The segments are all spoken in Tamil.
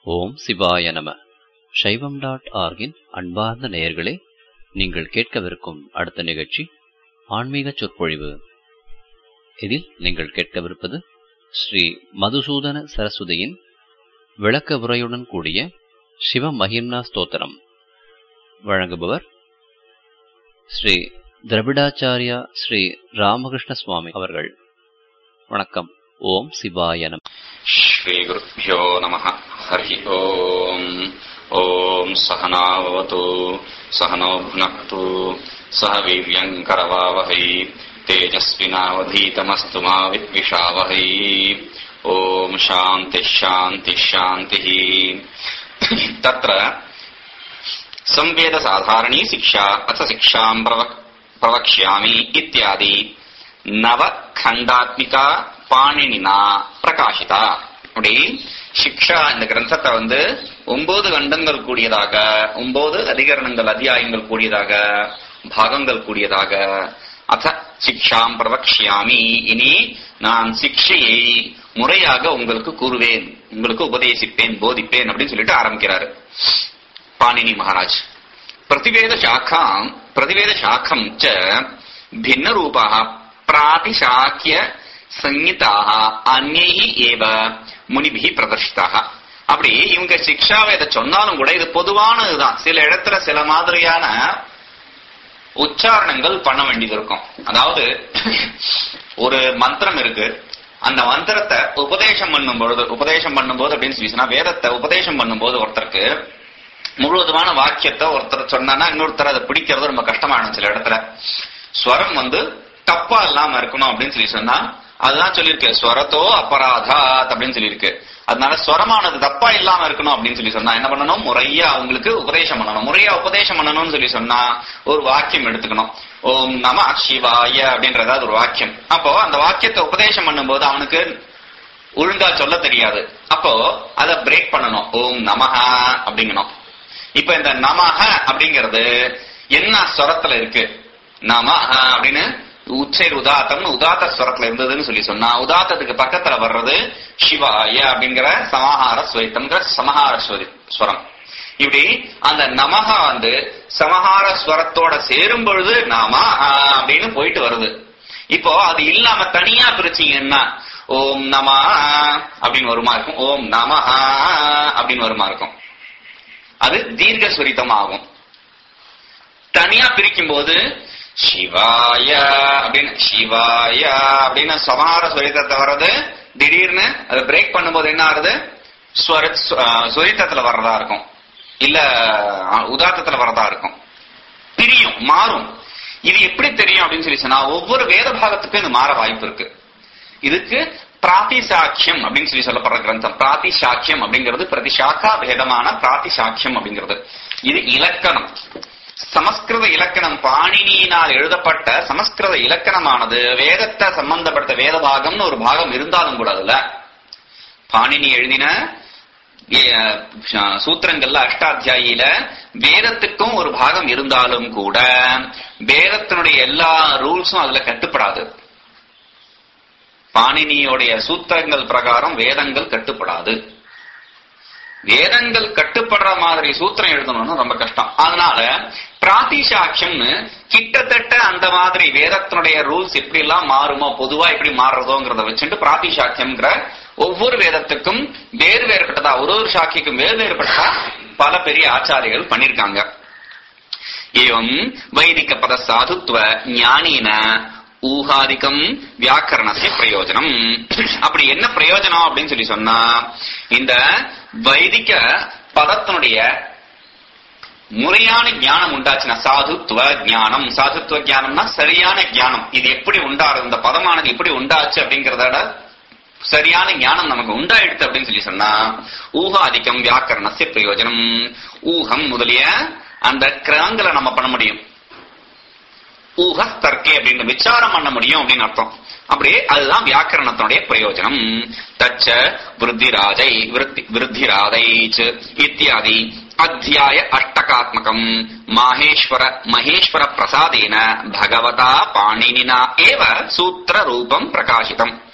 ஓம் சிவாய நம சைவம் டாட் ஆர்கின் அன்பார்ந்த நேயர்களே நீங்கள் கேட்கவிருக்கும் அடுத்த நிகழ்ச்சி ஆன்மீக சொற்பொழிவு இதில் நீங்கள் கேட்கவிருப்பது ஸ்ரீ மதுசூதன சரஸ்வதியின் விளக்க உரையுடன் கூடிய சிவ மகிம்னா ஸ்தோத்திரம் வழங்குபவர் ஸ்ரீ திரவிடாச்சாரியா ஸ்ரீ ராமகிருஷ்ண சுவாமி அவர்கள் வணக்கம் ஓம் சிவாய நம श्रीगुरुभ्यो नमः हरिः ओम् ॐ सहनावतु सहनो भुनक्तु सह वीर्यम् करवावहै तेजस्विनावधीतमस्तु मा विद्विषावहै ॐ शान्तिः शान्तिः शान्तिः तत्र संवेदसाधारणी शिक्षा अथ शिक्षाम् प्रवक् प्रवक्ष्यामि इत्यादि நவகண்டாத்மிகா பாணினினா பிரகாஷிதா அப்படி சிக்ஷா இந்த கிரந்தத்தை வந்து ஒன்பது கண்டங்கள் கூடியதாக ஒன்பது அதிகரணங்கள் அத்தியாயங்கள் கூடியதாக பாகங்கள் கூடியதாக அத சிக்ஷாம் பிரவக்ஷியாமி இனி நான் சிக்ஷையை முறையாக உங்களுக்கு கூறுவேன் உங்களுக்கு உபதேசிப்பேன் போதிப்பேன் அப்படின்னு சொல்லிட்டு ஆரம்பிக்கிறாரு பாணினி மகாராஜ் பிரதிவேத சாக்காம் பிரதிவேத சாக்கம் ச பின்ன ரூபாக பிராதிசாக்கிய சங்கீதாக அந்நேகி ஏவ முனிபிகி பிரதர்ஷிதாக அப்படி இவங்க சிக்ஷாவை இதை சொன்னாலும் கூட இது பொதுவானதுதான் சில இடத்துல சில மாதிரியான உச்சாரணங்கள் பண்ண வேண்டியது இருக்கும் அதாவது ஒரு மந்திரம் இருக்கு அந்த மந்திரத்தை உபதேசம் பண்ணும் பொழுது உபதேசம் பண்ணும்போது அப்படின்னு சொல்லி சொன்னா வேதத்தை உபதேசம் பண்ணும்போது ஒருத்தருக்கு முழுவதுமான வாக்கியத்தை ஒருத்தர் சொன்னானா இன்னொருத்தர் அதை பிடிக்கிறது ரொம்ப கஷ்டமான சில இடத்துல ஸ்வரம் வந்து தப்பா இல்லாம இருக்கணும் அப்படின்னு சொல்லி சொன்னா அதுதான் சொல்லியிருக்கு ஸ்வரத்தோ அபராதாத் அப்படின்னு சொல்லியிருக்கு அதனால ஸ்வரமானது தப்பா இல்லாம இருக்கணும் அப்படின்னு சொல்லி சொன்னா என்ன பண்ணணும் முறையா அவங்களுக்கு உபதேசம் பண்ணணும் முறையா உபதேசம் பண்ணணும்னு சொல்லி சொன்னா ஒரு வாக்கியம் எடுத்துக்கணும் ஓம் நம சிவாய அப்படின்றதாவது ஒரு வாக்கியம் அப்போ அந்த வாக்கியத்தை உபதேசம் பண்ணும்போது அவனுக்கு ஒழுங்கா சொல்ல தெரியாது அப்போ அதை பிரேக் பண்ணணும் ஓம் நமஹ அப்படிங்கணும் இப்ப இந்த நமஹ அப்படிங்கிறது என்ன ஸ்வரத்துல இருக்கு நம அப்படின்னு உச்சைர் உதாத்தம்னு உதாத்த ஸ்வரத்துல இருந்ததுன்னு சொல்லி சொன்னா உதாத்தத்துக்கு பக்கத்துல வர்றது சிவாய அப்படிங்கிற சமஹார ஸ்வரித்தம்ங்கிற சமஹார ஸ்வரம் இப்படி அந்த நமக வந்து சமஹார ஸ்வரத்தோட சேரும் பொழுது நாம அப்படின்னு போயிட்டு வருது இப்போ அது இல்லாம தனியா பிரிச்சீங்கன்னா ஓம் நம அப்படின்னு வருமா இருக்கும் ஓம் நம அப்படின்னு வருமா இருக்கும் அது தீர்க்க ஸ்வரித்தம் ஆகும் தனியா பிரிக்கும் போது சிவாய அப்படின்னு சிவாய அப்படின்னு சமார ஸ்வரித்தத்தை வர்றது திடீர்னு அதை பிரேக் பண்ணும்போது என்ன ஆகுது சுரித்தத்துல வர்றதா இருக்கும் இல்ல உதாத்தத்துல வர்றதா இருக்கும் பிரியும் மாறும் இது எப்படி தெரியும் அப்படின்னு சொல்லி சொன்னா ஒவ்வொரு வேத பாகத்துக்கும் இது மாற வாய்ப்பு இருக்கு இதுக்கு பிராத்திசாக்கியம் அப்படின்னு சொல்லி சொல்லப்படுற கிரந்தம் பிராத்திசாக்கியம் அப்படிங்கிறது பிரதிசாக்கா பேதமான பிராத்திசாக்கியம் அப்படிங்கிறது இது இலக்கணம் சமஸ்கிருத இலக்கணம் பாணினியினால் எழுதப்பட்ட சமஸ்கிருத இலக்கணமானது வேதத்தை சம்பந்தப்பட்ட வேத பாகம்னு ஒரு பாகம் இருந்தாலும் கூட அதுல பாணினி எழுதின சூத்திரங்கள்ல அஷ்டாத்தியாயில வேதத்துக்கும் ஒரு பாகம் இருந்தாலும் கூட வேதத்தினுடைய எல்லா ரூல்ஸும் அதுல கட்டுப்படாது பாணினியோடைய சூத்திரங்கள் பிரகாரம் வேதங்கள் கட்டுப்படாது வேதங்கள் கட்டுப்படுற மாதிரி சூத்திரம் எழுதணும்னு ரொம்ப கஷ்டம் அதனால பிராத்திசாட்சியம்னு கிட்டத்தட்ட அந்த மாதிரி வேதத்தினுடைய ரூல்ஸ் எப்படி எல்லாம் மாறுமோ பொதுவா எப்படி மாறுறதோங்கிறத வச்சுட்டு பிராத்திசாக்கியம்ங்கிற ஒவ்வொரு வேதத்துக்கும் வேறு வேறுபட்டதா ஒரு ஒரு சாக்கிக்கும் வேறு வேறுபட்டதா பல பெரிய ஆச்சாரியர்கள் பண்ணிருக்காங்க ஏவம் வைதிக பத சாதுத்துவ ஞானின ஊகாதிக்கம் வியாக்கரணத்திய பிரயோஜனம் அப்படி என்ன பிரயோஜனம் அப்படின்னு சொல்லி சொன்னா இந்த வைதிக பதத்தினுடைய முறையான ஞானம் உண்டாச்சுன்னா சாதுத்துவ ஞானம் சாதுத்துவ ஞானம்னா சரியான ஞானம் இது எப்படி உண்டாரு இந்த பதமானது எப்படி உண்டாச்சு அப்படிங்கறத சரியான ஞானம் நமக்கு உண்டாயிடுது அப்படின்னு சொல்லி சொன்னா ஊகாதிக்கம் வியாக்கரணத்திய பிரயோஜனம் ஊகம் முதலிய அந்த கிரகங்களை நம்ம பண்ண முடியும் ஊக தர்க்கே அப்படின்னு விசாரம் பண்ண முடியும் அப்படின்னு அர்த்தம் அப்படியே அதுதான் வியாக்கரணத்தினுடைய பிரயோஜனம் தச்ச விருத்திராஜை விருத்திராதை இத்தியாதி அத்தியாய அஷ்டகாத்மகம் மாஹேஸ்வர மகேஸ்வர பிரசாதேன பகவதா பாணினினா ஏவ சூத்திர ரூபம் பிரகாசிதம்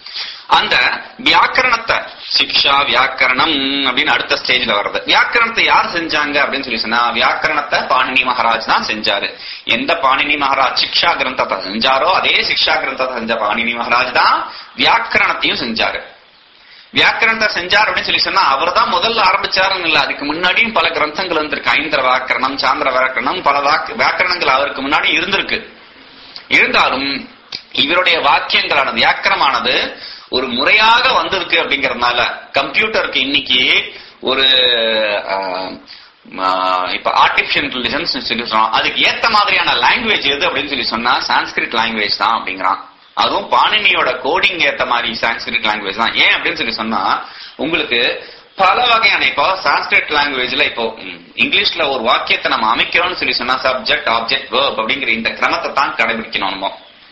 அந்த வியாக்கரணத்தை சிக்ஷா வியாக்கரணம் அப்படின்னு அடுத்த ஸ்டேஜ்ல வர்றது வியாக்கரணத்தை யார் செஞ்சாங்க அப்படின்னு சொல்லி சொன்னா வியாக்கரணத்தை பாணினி மகாராஜ் தான் செஞ்சாரு எந்த பாணினி மகாராஜ் சிக்ஷா கிரந்தத்தை செஞ்சாரோ அதே சிக்ஷா கிரந்தத்தை செஞ்ச பாணினி மகாராஜ் தான் வியாக்கரணத்தையும் செஞ்சாரு வியாக்கரணத்தை செஞ்சார் அப்படின்னு சொல்லி சொன்னா அவர் தான் முதல்ல ஆரம்பிச்சாருன்னு இல்ல அதுக்கு முன்னாடியும் பல கிரந்தங்கள் இருந்திருக்கு ஐந்திர வியாக்கரணம் சாந்திர வியாக்கரணம் பல வாக்கு- வியாக்கரணங்கள் அவருக்கு முன்னாடி இருந்திருக்கு இருந்தாலும் இவருடைய வாக்கியங்களானது வியாக்கரமானது ஒரு முறையாக வந்திருக்கு அப்படிங்கறதுனால கம்ப்யூட்டருக்கு இன்னைக்கு ஒரு ஆஹ், ஆஹ், இப்ப ஆர்டிபிஷியல் இன்டெலிஜென்ஸ் சொல்லி சொன்னோம் அதுக்கு ஏத்த மாதிரியான லாங்குவேஜ் எது அப்படின்னு சொல்லி சொன்னா சான்ஸ்கிரிட் லாங்குவேஜ் தான் அப்படிங்கிறான் அதுவும் பாணினியோட கோடிங் ஏத்த மாதிரி சான்ஸ்கிரிட் லாங்குவேஜ் தான் ஏன் அப்படின்னு சொல்லி சொன்னா உங்களுக்கு பல வகையான இப்போ சான்ஸ்கிரிட் லாங்குவேஜ்ல இப்போ ம், இங்கிலீஷ்ல ஒரு வாக்கியத்தை நம்ம அமைக்கிறோம்னு சொல்லி சொன்னா சப்ஜெக்ட் ஆப்ஜெக்ட் வேர்ப் அப்படிங்கிற இந்த கிரமத்தை தான் கடைபிடிக்கணும் நம்ம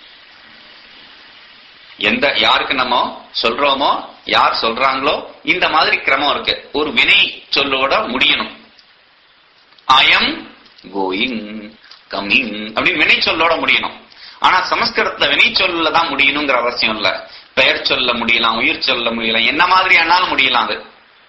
எந்த யாருக்கு நம்ம சொல்றோமோ யார் சொல்றாங்களோ இந்த மாதிரி கிரமம் இருக்கு ஒரு வினை சொல்லோட முடியணும் ஐ எம் கோயிங் கம்மிங் அப்படின்னு வினை சொல்லோட முடியணும் ஆனா சமஸ்கிருதத்துல வினை சொல்ல தான் முடியணுங்கிற அவசியம் இல்ல பெயர் சொல்ல முடியலாம் உயிர் சொல்ல முடியலாம் என்ன மாதிரி ஆனாலும் முடியலாம் அது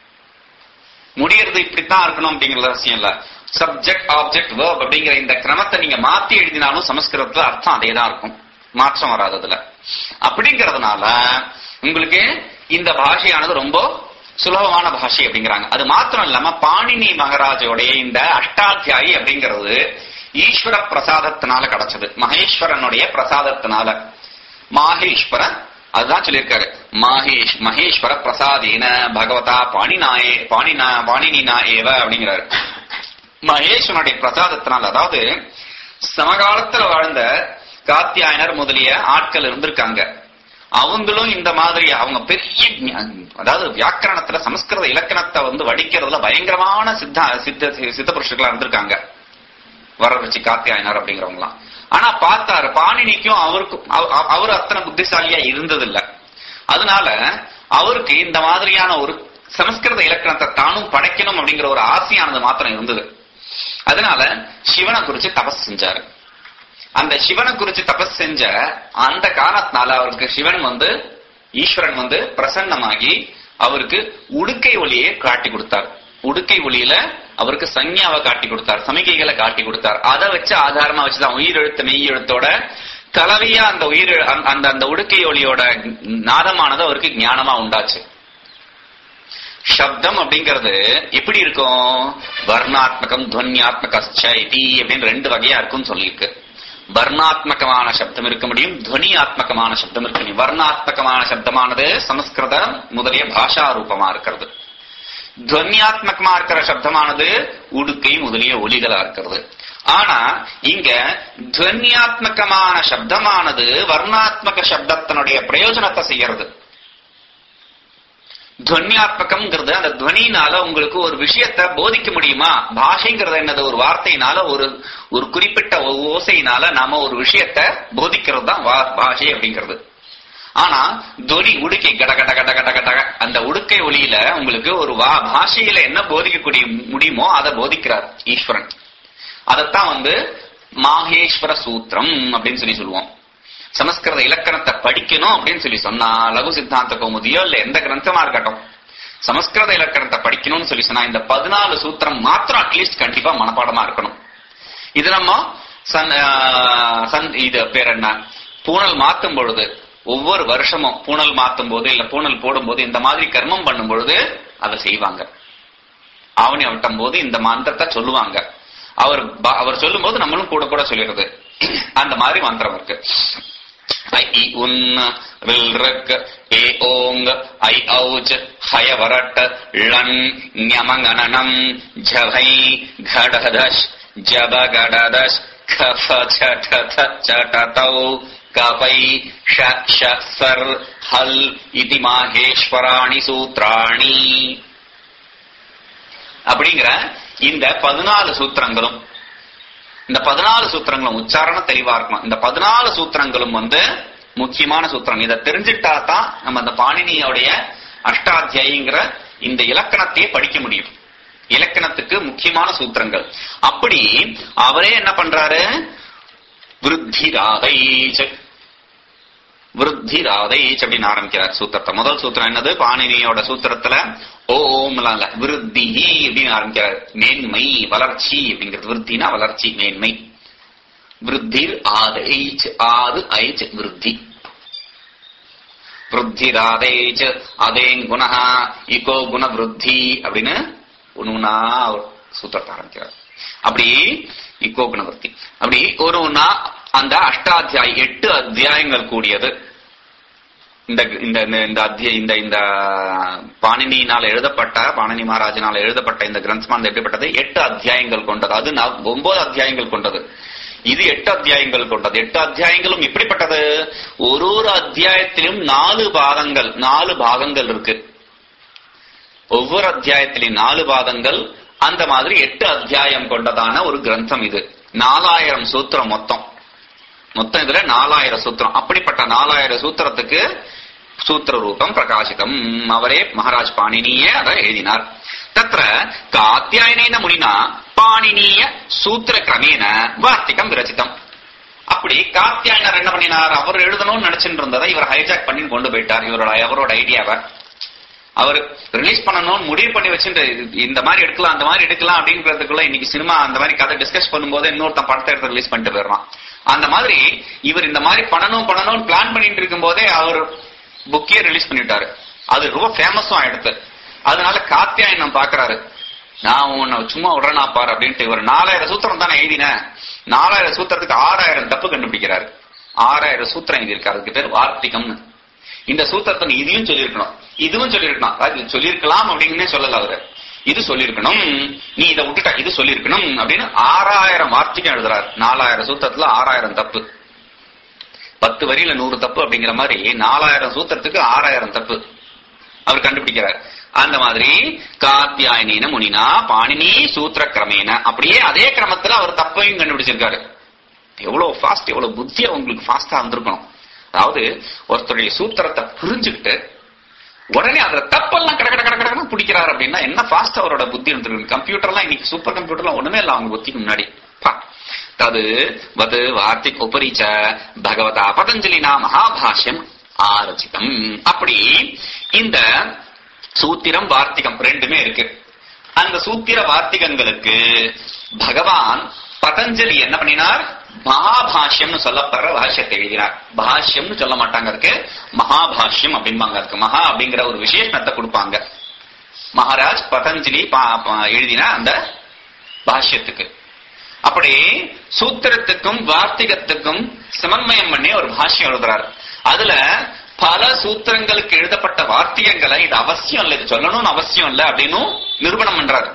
முடியறது இப்படித்தான் இருக்கணும் அப்படிங்கிற அவசியம் இல்ல சப்ஜெக்ட் ஆப்ஜெக்ட் வேர்ப் அப்படிங்கிற இந்த கிரமத்தை நீங்க மாத்தி எழுதினாலும் சமஸ்கிருதத்துல அர்த்தம் அதே தான் இருக்கும் மாற்றம் வராது அதுல அப்படிங்கறதுனால உங்களுக்கு இந்த பாஷையானது ரொம்ப சுலபமான பாஷை அப்படிங்கிறாங்க அது மாத்திரம் இல்லாம பாணினி மகாராஜோடைய இந்த அஷ்டாத்தியாயி அப்படிங்கிறது ஈஸ்வர பிரசாதத்தினால கிடைச்சது மகேஸ்வரனுடைய பிரசாதத்தினால மாஹேஸ்வர அதுதான் சொல்லியிருக்காரு மாஹேஷ் மகேஸ்வர பிரசாதேன பகவதா பாணினாயே பாணினா பாணினினா ஏவ அப்படிங்கிறாரு மகேஸ்வரனுடைய பிரசாதத்தினால அதாவது சமகாலத்துல வாழ்ந்த காத்தியாயனர் முதலிய ஆட்கள் இருந்திருக்காங்க அவங்களும் இந்த மாதிரி அவங்க பெரிய ஞா- அதாவது வியாக்கரணத்துல சமஸ்கிருத இலக்கணத்தை வந்து வடிக்கிறதுல பயங்கரமான சித்த சித்த சித்த புருஷர்களா இருந்திருக்காங்க வரவச்சு காத்தியாயனர் அப்படிங்கிறவங்களாம் ஆனா பார்த்தாரு பாணினிக்கும் அவருக்கும் அவ- அவ- அவர் அத்தனை புத்திசாலியா இருந்ததில்ல அதனால அவருக்கு இந்த மாதிரியான ஒரு சமஸ்கிருத இலக்கணத்தை தானும் படைக்கணும் அப்படிங்கிற ஒரு ஆசையானது மாத்திரம் இருந்தது அதனால சிவனை குறிச்சு தபஸ் செஞ்சாரு அந்த சிவனை குறிச்சு தபஸ் செஞ்ச அந்த காரணத்தினால அவருக்கு சிவன் வந்து ஈஸ்வரன் வந்து பிரசன்னமாகி அவருக்கு உடுக்கை ஒளியை காட்டி கொடுத்தார் உடுக்கை ஒளியில அவருக்கு சஞ்ஞாவை காட்டி கொடுத்தார் சமிகைகளை காட்டி கொடுத்தார் அதை வச்சு ஆதாரமா வச்சுதான் உயிர் எழுத்து மெய் எழுத்தோட கலவையா அந்த உயிர் அந்த- அந்த அந்த உடுக்கை ஒளியோட நாதமானது அவருக்கு ஞானமா உண்டாச்சு சப்தம் அப்படிங்கிறது எப்படி இருக்கும் வர்ணாத்மகம் துவன்யாத்மகச்ச இதி அப்படின்னு ரெண்டு வகையா இருக்கும்னு சொல்லியிருக்கு வர்ணாத்மகமான சப்தம் இருக்க முடியும் துவனியாத்மகமான சப்தம் இருக்க முடியும் வர்ணாத்மகமான சப்தமானது சமஸ்கிருதம் முதலிய பாஷா ரூபமா இருக்கிறது துவன்யாத்மகமா இருக்கிற சப்தமானது உடுக்கை முதலிய ஒலிகளா இருக்கிறது ஆனா இங்க துவன்யாத்மகமான சப்தமானது வர்ணாத்மக சப்தத்தினுடைய பிரயோஜனத்தை செய்யறது துவன்யாத்மகம்ங்கிறது அந்த துவனினால உங்களுக்கு ஒரு விஷயத்தை போதிக்க முடியுமா பாஷைங்கிறது என்னது ஒரு வார்த்தையினால ஒரு ஒரு குறிப்பிட்ட ஓ- ஓசையினால நாம ஒரு விஷயத்தை போதிக்கிறது தான் வா- பாஷை அப்படிங்கிறது ஆனா துவனி உடுக்கை கட கட கட கட கட அந்த உடுக்கை ஒளியில உங்களுக்கு ஒரு வா பாஷையில என்ன போதிக்கக்கூடிய முடியுமோ அதை போதிக்கிறார் ஈஸ்வரன் அதைத்தான் வந்து மாகேஸ்வர சூத்திரம் அப்படின்னு சொல்லி சொல்லுவோம் சமஸ்கிருத இலக்கணத்தை படிக்கணும் அப்படின்னு சொல்லி சொன்னா லகு சித்தாந்த கௌமுதியோ இல்ல எந்த கிரந்தமா இருக்கட்டும் சமஸ்கிருத இலக்கணத்தை படிக்கணும்னு சொல்லி சொன்னா இந்த பதினாலு சூத்திரம் மாத்திரம் அட்லீஸ்ட் கண்டிப்பா மனப்பாடமா இருக்கணும் இது நம்ம சன் ஆஹ் சன் இது பேர் என்ன பூனல் மாத்தும் பொழுது ஒவ்வொரு வருஷமும் பூனல் மாத்தும் போது இல்ல பூனல் போடும் போது இந்த மாதிரி கர்மம் பண்ணும் பொழுது அதை செய்வாங்க ஆவணி அவட்டும் போது இந்த மந்திரத்தை சொல்லுவாங்க அவர் ப- அவர் சொல்லும் போது நம்மளும் கூட கூட சொல்லிடுறது அந்த மாதிரி மந்திரம் இருக்கு ஐ இ உன் வில் ரிக் ஏ ஓங் ஐ ஔஜ் ஹய வரட் ழன் ஞமங்கணனம் ஜவை கடதஷ் ஜப கடதஷ் கஃப சட சடதௌ கபை ஷ ஷ சர் ஹல் இதி மாஹேஸ்வராணி சூத்ராணி அப்படிங்கிற இந்த பதினாலு சூத்திரங்களும் இந்த பதினாலு சூத்திரங்களும் உச்சாரணம் தெளிவா இருக்கணும் இந்த பதினாலு சூத்திரங்களும் வந்து முக்கியமான சூத்திரம் இதை தெரிஞ்சிட்டா தான் நம்ம அந்த பாணினியோடைய அஷ்டாத்தியாயிங்கிற இந்த இலக்கணத்தையே படிக்க முடியும் இலக்கணத்துக்கு முக்கியமான சூத்திரங்கள் அப்படி அவரே என்ன பண்றாரு விருத்தி ராகை விருத்தி ராதைச் அப்படின்னு ஆரம்பிக்கிறார் சூத்திரத்தை முதல் சூத்திரம் என்னது பாணினியோட சூத்திரத்துல ஓம்லாம் இல்ல விருத்தி அப்படின்னு ஆரம்பிக்கிறார் மேன்மை வளர்ச்சி அப்படிங்கிறது விருத்தினா வளர்ச்சி மேன்மை விருத்திர் ஆதைச் ஆது ஐச் விருத்தி விருத்திராதைச் அதேங் குணஹ இகோ குண விருத்தி அப்படின்னு ஒண்ணுனா சூத்திரத்தை ஆரம்பிக்கிறார் அப்படி இக்கோ குணவர்த்தி அப்படி ஒரு ஒன்னா அந்த அஷ்டாத்தியாய் எட்டு அத்தியாயங்கள் கூடியது இந்த இந்த இந்த- இந்த அத்திய இந்த இந்த பாணினியினால் எழுதப்பட்ட பாணினி மகாராஜனால் எழுதப்பட்ட இந்த கிரந்தமானது எப்படிப்பட்டது எட்டு அத்தியாயங்கள் கொண்டது அது நா- ஒன்பது அத்தியாயங்கள் கொண்டது இது எட்டு அத்தியாயங்கள் கொண்டது எட்டு அத்தியாயங்களும் எப்படிப்பட்டது ஒரு ஒரு அத்தியாயத்திலும் நாலு பாதங்கள் நாலு பாகங்கள் இருக்கு ஒவ்வொரு அத்தியாயத்திலும் நாலு பாதங்கள் அந்த மாதிரி எட்டு அத்தியாயம் கொண்டதான ஒரு கிரந்தம் இது நாலாயிரம் சூத்திரம் மொத்தம் மொத்தம் இதுல நாலாயிரம் சூத்திரம் அப்படிப்பட்ட நாலாயிரம் சூத்திரத்துக்கு சூத்திர ரூபம் பிரகாசிதம் அவரே மகாராஜ் பாணினியே அதை எழுதினார் தத்ர காத்தியாயனேன முனினா பாணினிய சூத்திர கிரமேன வார்த்திகம் விரச்சிதம் அப்படி காத்தியாயனர் என்ன பண்ணினார் அவர் எழுதணும்னு நினைச்சிட்டு இருந்ததை இவர் ஹைஜாக் பண்ணி கொண்டு போயிட்டார் இவரோட அவரோட ஐடியாவை அவர் ரிலீஸ் பண்ணணும்னு முடிவு பண்ணி வச்சுட்டு இது- இந்த மாதிரி எடுக்கலாம் அந்த மாதிரி எடுக்கலாம் அப்படின்றதுக்குள்ள இன்னைக்கு சினிமா அந்த மாதிரி கதை டிஸ்கஸ் பண்ணும்போது இன்னொருத்தன் படத்தை எடுத்து ரிலீஸ் பண்ணிட்டு போயிடுறான் அந்த மாதிரி இவர் இந்த மாதிரி பண்ணணும் பண்ணணும்னு பிளான் பண்ணிட்டு இருக்கும் போதே அவர் புக்கே ரிலீஸ் பண்ணிட்டாரு அது ரொம்ப ஃபேமஸும் ஆயிடுத்து அதனால காத்தியாயனம் பாக்குறாரு நான் உன்னை சும்மா விடுறேனா பாரு அப்படின்ட்டு இவர் நாலாயிரம் சூத்திரம் தானே எழுதினேன் நாலாயிரம் சூத்திரத்துக்கு ஆறாயிரம் தப்பு கண்டுபிடிக்கிறாரு ஆறாயிரம் சூத்திரம் எழுதியிருக்காரு அதுக்கு பேர் வார்த்திகம்னு இந்த சூத்திரத்தை நீ இதையும் சொல்லியிருக்கணும் இதுவும் சொல்லியிருக்கணும் அது சொல்லியிருக்கலாம் அப்படின்னு சொல்லல அவரு இது சொல்லியிருக்கணும் நீ இதை விட்டுட்ட இது சொல்லியிருக்கணும் அப்படின்னு ஆறாயிரம் வார்த்தைக்கும் எழுதுறாரு நாலாயிரம் சூத்திரத்துல ஆறாயிரம் தப்பு பத்து வரியில நூறு தப்பு அப்படிங்கிற மாதிரி நாலாயிரம் சூத்திரத்துக்கு ஆறாயிரம் தப்பு அவர் கண்டுபிடிக்கிறார் அந்த மாதிரி காத்தியாயனின முனினா பாணினி சூத்திர கிரமேன அப்படியே அதே கிரமத்துல அவர் தப்பையும் கண்டுபிடிச்சிருக்காரு எவ்வளவு ஃபாஸ்ட் எவ்வளவு புத்தியா உங்களுக்கு ஃபாஸ்டா வந்திருக்கணும் அதாவது ஒருத்தருடைய சூத்திரத்தை புரிஞ்சுக்கிட்டு உடனே அதுல தப்பெல்லாம் கட கட கட கடன்னு பிடிக்கிறார் அப்படின்னா என்ன ஃபாஸ்ட் அவரோட புத்தி இருந்திருக்கு கம்ப்யூட்டர்லாம் இன்னைக்கு சூப்பர் கம்ப்யூட்டர்லாம் ஒண்ணுமே இல்ல அவங்க புத்திக்கு முன்னாடி பா. தது வது வார்த்திக் உபரிச்ச பகவதா பதஞ்சலினா மகாபாஷ்யம் ஆரச்சிதம் அப்படி இந்த சூத்திரம் வார்த்திகம் ரெண்டுமே இருக்கு அந்த சூத்திர வார்த்திகங்களுக்கு பகவான் பதஞ்சலி என்ன பண்ணினார் மகாபாஷ்யம்னு சொல்லப்படுற பாஷ்யத்தை எழுதினார் பாஷ்யம்னு சொல்ல மாட்டாங்க அதுக்கு மகாபாஷ்யம் அப்படிம்பாங்க அதுக்கு மகா அப்படிங்கிற ஒரு விசேஷணத்தை கொடுப்பாங்க மகாராஜ் பதஞ்சலி பா- பா- எழுதின அந்த பாஷ்யத்துக்கு அப்படி சூத்திரத்துக்கும் வார்த்திகத்துக்கும் சமன்வயம் பண்ணி ஒரு பாஷ்யம் எழுதுறாரு அதுல பல சூத்திரங்களுக்கு எழுதப்பட்ட வார்த்திகங்களை இது அவசியம் இல்லை இது சொல்லணும்னு அவசியம் இல்லை அப்படின்னு நிரூபணம் பண்றாரு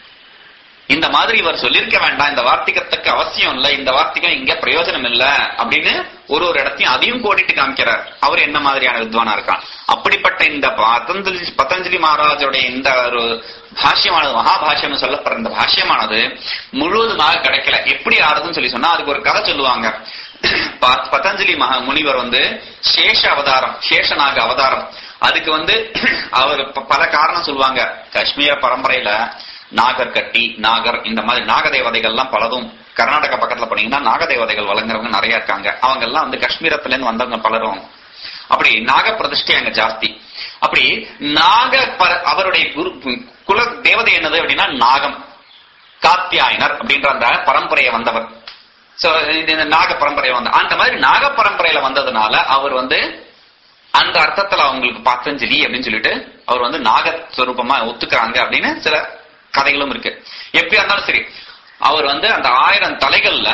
இந்த மாதிரி இவர் சொல்லியிருக்க வேண்டாம் இந்த வார்த்திகத்துக்கு அவசியம் இல்ல இந்த வார்த்திகம் இங்க பிரயோஜனம் இல்ல அப்படின்னு ஒரு ஒரு இடத்தையும் அதையும் கோடிட்டு காமிக்கிறார் அவர் என்ன மாதிரியான வித்வானா இருக்கான் அப்படிப்பட்ட இந்த பதஞ்சலி பதஞ்சலி மகாராஜோடைய இந்த ஒரு பாஷ்யமானது மகாபாஷ்யம் சொல்லப்படுற இந்த பாஷ்யமானது முழுவதுமாக கிடைக்கல எப்படி ஆறுதுன்னு சொல்லி சொன்னா அதுக்கு ஒரு கதை சொல்லுவாங்க ப- பதஞ்சலி மகா முனிவர் வந்து சேஷ அவதாரம் சேஷநாக அவதாரம் அதுக்கு வந்து அவர் ப- பல காரணம் சொல்லுவாங்க காஷ்மீர பரம்பரையில நாகர் கட்டி நாகர் இந்த மாதிரி நாகதேவதைகள் எல்லாம் பலதும் கர்நாடகா பக்கத்துல போனீங்கன்னா நாகதேவதைகள் வழங்குறவங்க நிறைய இருக்காங்க அவங்க எல்லாம் வந்து காஷ்மீரத்துல இருந்து வந்தவங்க பலரும் அப்படி நாக பிரதிஷ்டை அங்க ஜாஸ்தி அப்படி நாக பர- அவருடைய குரு குல தேவதை என்னது அப்படின்னா நாகம் காத்தியாயனர் அப்படின்ற அந்த பரம்பரையை வந்தவர் சோ இந்த நாக பரம்பரை வந்த அந்த மாதிரி நாக பரம்பரையில வந்ததுனால அவர் வந்து அந்த அர்த்தத்துல அவங்களுக்கு பத்தஞ்சலி அப்படின்னு சொல்லிட்டு அவர் வந்து நாக ஸ்வரூபமா ஒத்துக்கிறாங்க அப்படின்னு சில கதைகளும் இருக்கு எப்படியா இருந்தாலும் சரி அவர் வந்து அந்த ஆயிரம் தலைகள்ல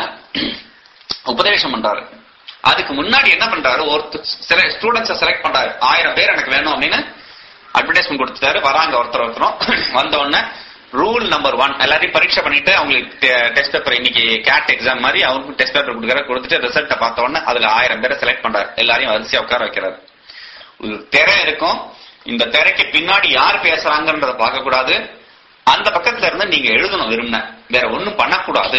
உபதேசம் பண்றாரு அதுக்கு முன்னாடி என்ன பண்றாரு ஒருத்தர் சில ஸ்டூடெண்ட்ஸை செலக்ட் பண்றாரு ஆயிரம் பேர் எனக்கு வேணும் அப்படின்னு அட்வர்டைஸ்மெண்ட் கொடுத்துட்டாரு வராங்க ஒருத்தர் ஒருத்தரும் வந்த உடனே ரூல் நம்பர் ஒன் எல்லாரையும் பரீட்சை பண்ணிட்டு அவங்களுக்கு டெஸ்ட் பேப்பர் இன்னைக்கு கேட் எக்ஸாம் மாதிரி அவருக்கு டெஸ்ட் பேப்பர் கொடுக்குறாரு கொடுத்துட்டு ரிசல்ட்டை பார்த்த உடனே அதுல ஆயிரம் பேரை செலக்ட் பண்றாரு எல்லாரையும் வரிசையா உட்கார வைக்கிறாரு ஒரு திரை இருக்கும் இந்த திரைக்கு பின்னாடி யார் பேசுறாங்கன்றத பார்க்க கூடாது அந்த பக்கத்துல இருந்து நீங்க எழுதணும் விரும்பின வேற ஒண்ணும் பண்ணக்கூடாது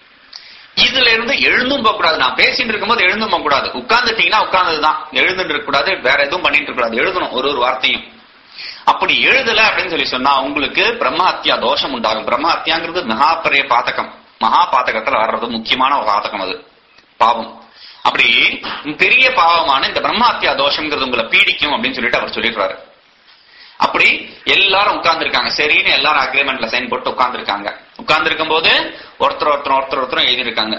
இதுல இருந்து எழுந்தும் போக கூடாது நான் பேசிட்டு இருக்கும்போது எழுந்தும் போக கூடாது உட்கார்ந்துட்டீங்கன்னா உட்கார்ந்ததுதான் எழுந்துட்டு இருக்க கூடாது வேற எதுவும் பண்ணிட்டு இருக்க கூடாது எழுதணும் ஒரு ஒரு வார்த்தையும் அப்படி எழுதல அப்படின்னு சொல்லி சொன்னா உங்களுக்கு பிரம்மஹத்யா தோஷம் உண்டாகும் பிரம்மஹத்யாங்கிறது மகாபரிய பாதகம் மகா பாதகத்துல வர்றது முக்கியமான ஒரு பாதகம் அது பாவம் அப்படி பெரிய பாவமான இந்த பிரம்மாத்தியா தோஷம்ங்கிறது உங்களை பீடிக்கும் அப்படின்னு சொல்லிட்டு அவர் சொல்லிடுறாரு அப்படி எல்லாரும் உட்கார்ந்து இருக்காங்க சரின்னு எல்லாரும் அக்ரிமெண்ட்ல சைன் போட்டு உட்கார்ந்து இருக்காங்க உட்கார்ந்து இருக்கும் போது ஒருத்தர் ஒருத்தர் ஒருத்தர் ஒருத்தரும் எழுதி இருக்காங்க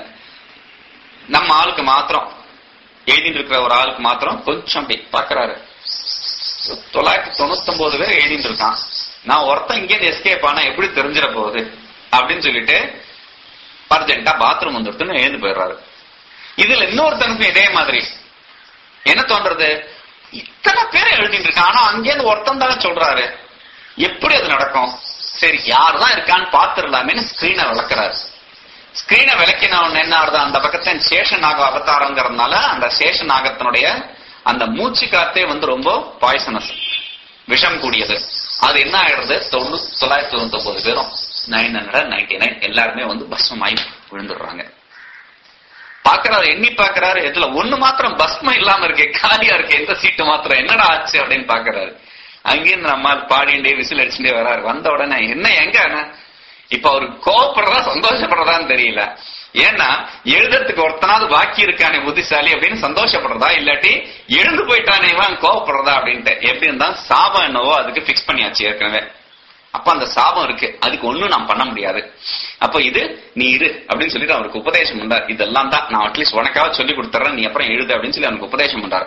நம்ம ஆளுக்கு மாத்திரம் எழுதிட்டு இருக்கிற ஒரு ஆளுக்கு மாத்திரம் கொஞ்சம் அப்படி பாக்குறாரு தொள்ளாயிரத்தி தொண்ணூத்தி ஒன்பது பேர் எழுதிட்டு இருக்கான் நான் ஒருத்தன் இங்கே எஸ்கேப் ஆனா எப்படி தெரிஞ்சிட போகுது அப்படின்னு சொல்லிட்டு அர்ஜென்ட்டா பாத்ரூம் வந்துடுத்துன்னு எழுந்து போயிடுறாரு இதுல இன்னொருத்தனுக்கும் இதே மாதிரி என்ன தோன்றது இத்தனை பேர் எழுதிட்டு இருக்கான் ஆனா அங்கேருந்து ஒருத்தன் தானே சொல்றாரு எப்படி அது நடக்கும் சரி யார் தான் இருக்கான்னு பாத்துடலாமேன்னு ஸ்கிரீனை விளக்குறாரு ஸ்கிரீனை விளக்கின உடனே என்ன ஆகுது அந்த பக்கத்தின் சேஷநாக அவதாரங்கிறதுனால அந்த சேஷநாகத்தினுடைய அந்த மூச்சு காத்தே வந்து ரொம்ப பாய்சனஸ் விஷம் கூடியது அது என்ன ஆயிடுறது தொண்ணூத்தி தொள்ளாயிரத்தி தொண்ணூத்தி ஒன்பது பேரும் நைன் ஹண்ட்ரட் நைன்டி நைன் எல்லாருமே வந்து பஸ்மமாயி விழுந்துடுறாங்க பாக்குறாரு எண்ணி பாக்குறாரு இதுல ஒண்ணு மாத்திரம் பஸ்மம் இல்லாம இருக்கு காலியா இருக்கு எந்த சீட்டு மாத்திரம் என்னடா ஆச்சு அப்படின்னு பாக்குறாரு அங்கேருந்து நம்ம பாடிண்டே விசில் அடிச்சுட்டே வராரு வந்த உடனே என்ன எங்க இப்ப அவரு கோவப்படுறதா சந்தோஷப்படுறதான்னு தெரியல ஏன்னா எழுதுறதுக்கு ஒருத்தனாவது பாக்கி இருக்கானே புத்திசாலி அப்படின்னு சந்தோஷப்படுறதா இல்லாட்டி எழுந்து போயிட்டானே இவன் கோவப்படுறதா அப்படின்ட்டு எப்படி இருந்தா சாபம் என்னவோ அதுக்கு பிக்ஸ் பண்ணியாச்சு ஏற்கனவே அப்ப அந்த சாபம் இருக்கு அதுக்கு ஒண்ணும் நான் பண்ண முடியாது அப்ப இது நீ இரு அப்படின்னு சொல்லிட்டு அவருக்கு உபதேசம் பண்றார் இதெல்லாம் தான் நான் அட்லீஸ்ட் உனக்காக சொல்லி கொடுத்துறேன் நீ அப்புறம் எழுது அப்படின்னு சொல்லி அவனுக்கு உபதேசம் பண்றாரு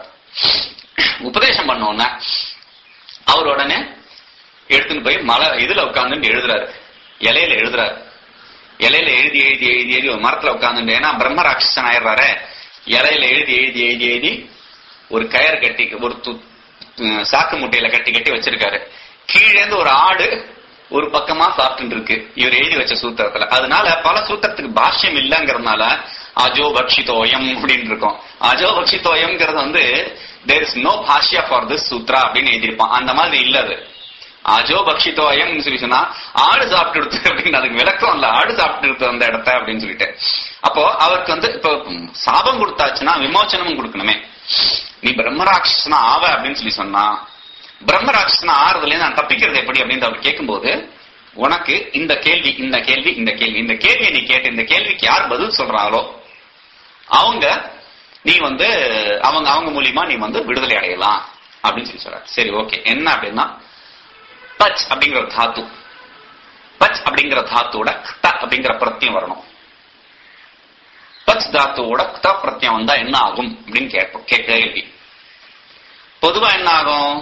உபதேசம் பண்ண உடனே அவர் உடனே எடுத்துன்னு போய் மலை இதுல உட்கார்ந்து எழுதுறாரு இலையில எழுதுறாரு இலையில எழுதி எழுதி எழுதி எழுதி ஒரு மரத்துல உட்கார்ந்து ஏன்னா பிரம்ம ராட்சசன் ஆயிடுறாரு இலையில எழுதி எழுதி எழுதி எழுதி ஒரு கயர் கட்டி ஒரு து- அஹ் சாக்கு முட்டையில கட்டி கட்டி வச்சிருக்காரு கீழே இருந்து ஒரு ஆடு ஒரு பக்கமா சாப்பிட்டு இருக்கு இவர் எழுதி வச்ச சூத்திரத்துல அதனால பல சூத்திரத்துக்கு பாஷ்யம் இல்லைங்கிறதுனால அஜோ பக்ஷிதோயம் அப்படின்னு இருக்கும் அஜோ பக்ஷிதோயம்ங்கிறது வந்து there is no bhashya for this sutra அப்படின்னு எழுதியிருப்பான் அந்த மாதிரி இல்ல அது அஜோ பக்ஷிதோயம் சொல்லி சொன்னா ஆடு சாப்பிட்டு எடுத்து அப்படின்னு அதுக்கு விளக்கம் இல்ல ஆடு சாப்பிட்டு எடுத்து அந்த இடத்த அப்படின்னு சொல்லிட்டு அப்போ அவருக்கு வந்து இப்போ ம், சாபம் கொடுத்தாச்சுன்னா விமோச்சனமும் கொடுக்கணுமே நீ பிரம்மராட்சசனா ஆவ அப்படின்னு சொல்லி சொன்னா பிரம்மராட்சசனா ஆறுதுல இருந்து நான் தப்பிக்கிறது எப்படி அப்படின்னு அவர் கேட்கும்போது உனக்கு இந்த கேள்வி இந்த கேள்வி இந்த கேள்வி இந்த கேள்வியை நீ கேட்ட இந்த கேள்விக்கு யார் பதில் சொல்றாங்களோ அவங்க நீ வந்து அவங்க அவங்க மூலியமா நீ வந்து விடுதலை அடையலாம் அப்படின்னு சொல்லி சொல்றாரு சரி ஓகே என்ன அப்படின்னா பச் அப்படிங்கிற ஒரு தாத்து பச் அப்படிங்கிற தாத்தோட க்த அப்படிங்கிற பிரத்தியம் வரணும் பச் தாத்துவோட க்த பிரத்தியம் வந்தா என்ன ஆகும் அப்படின்னு கேட்போம் கேட்க கேள்வி பொதுவா என்ன ஆகும்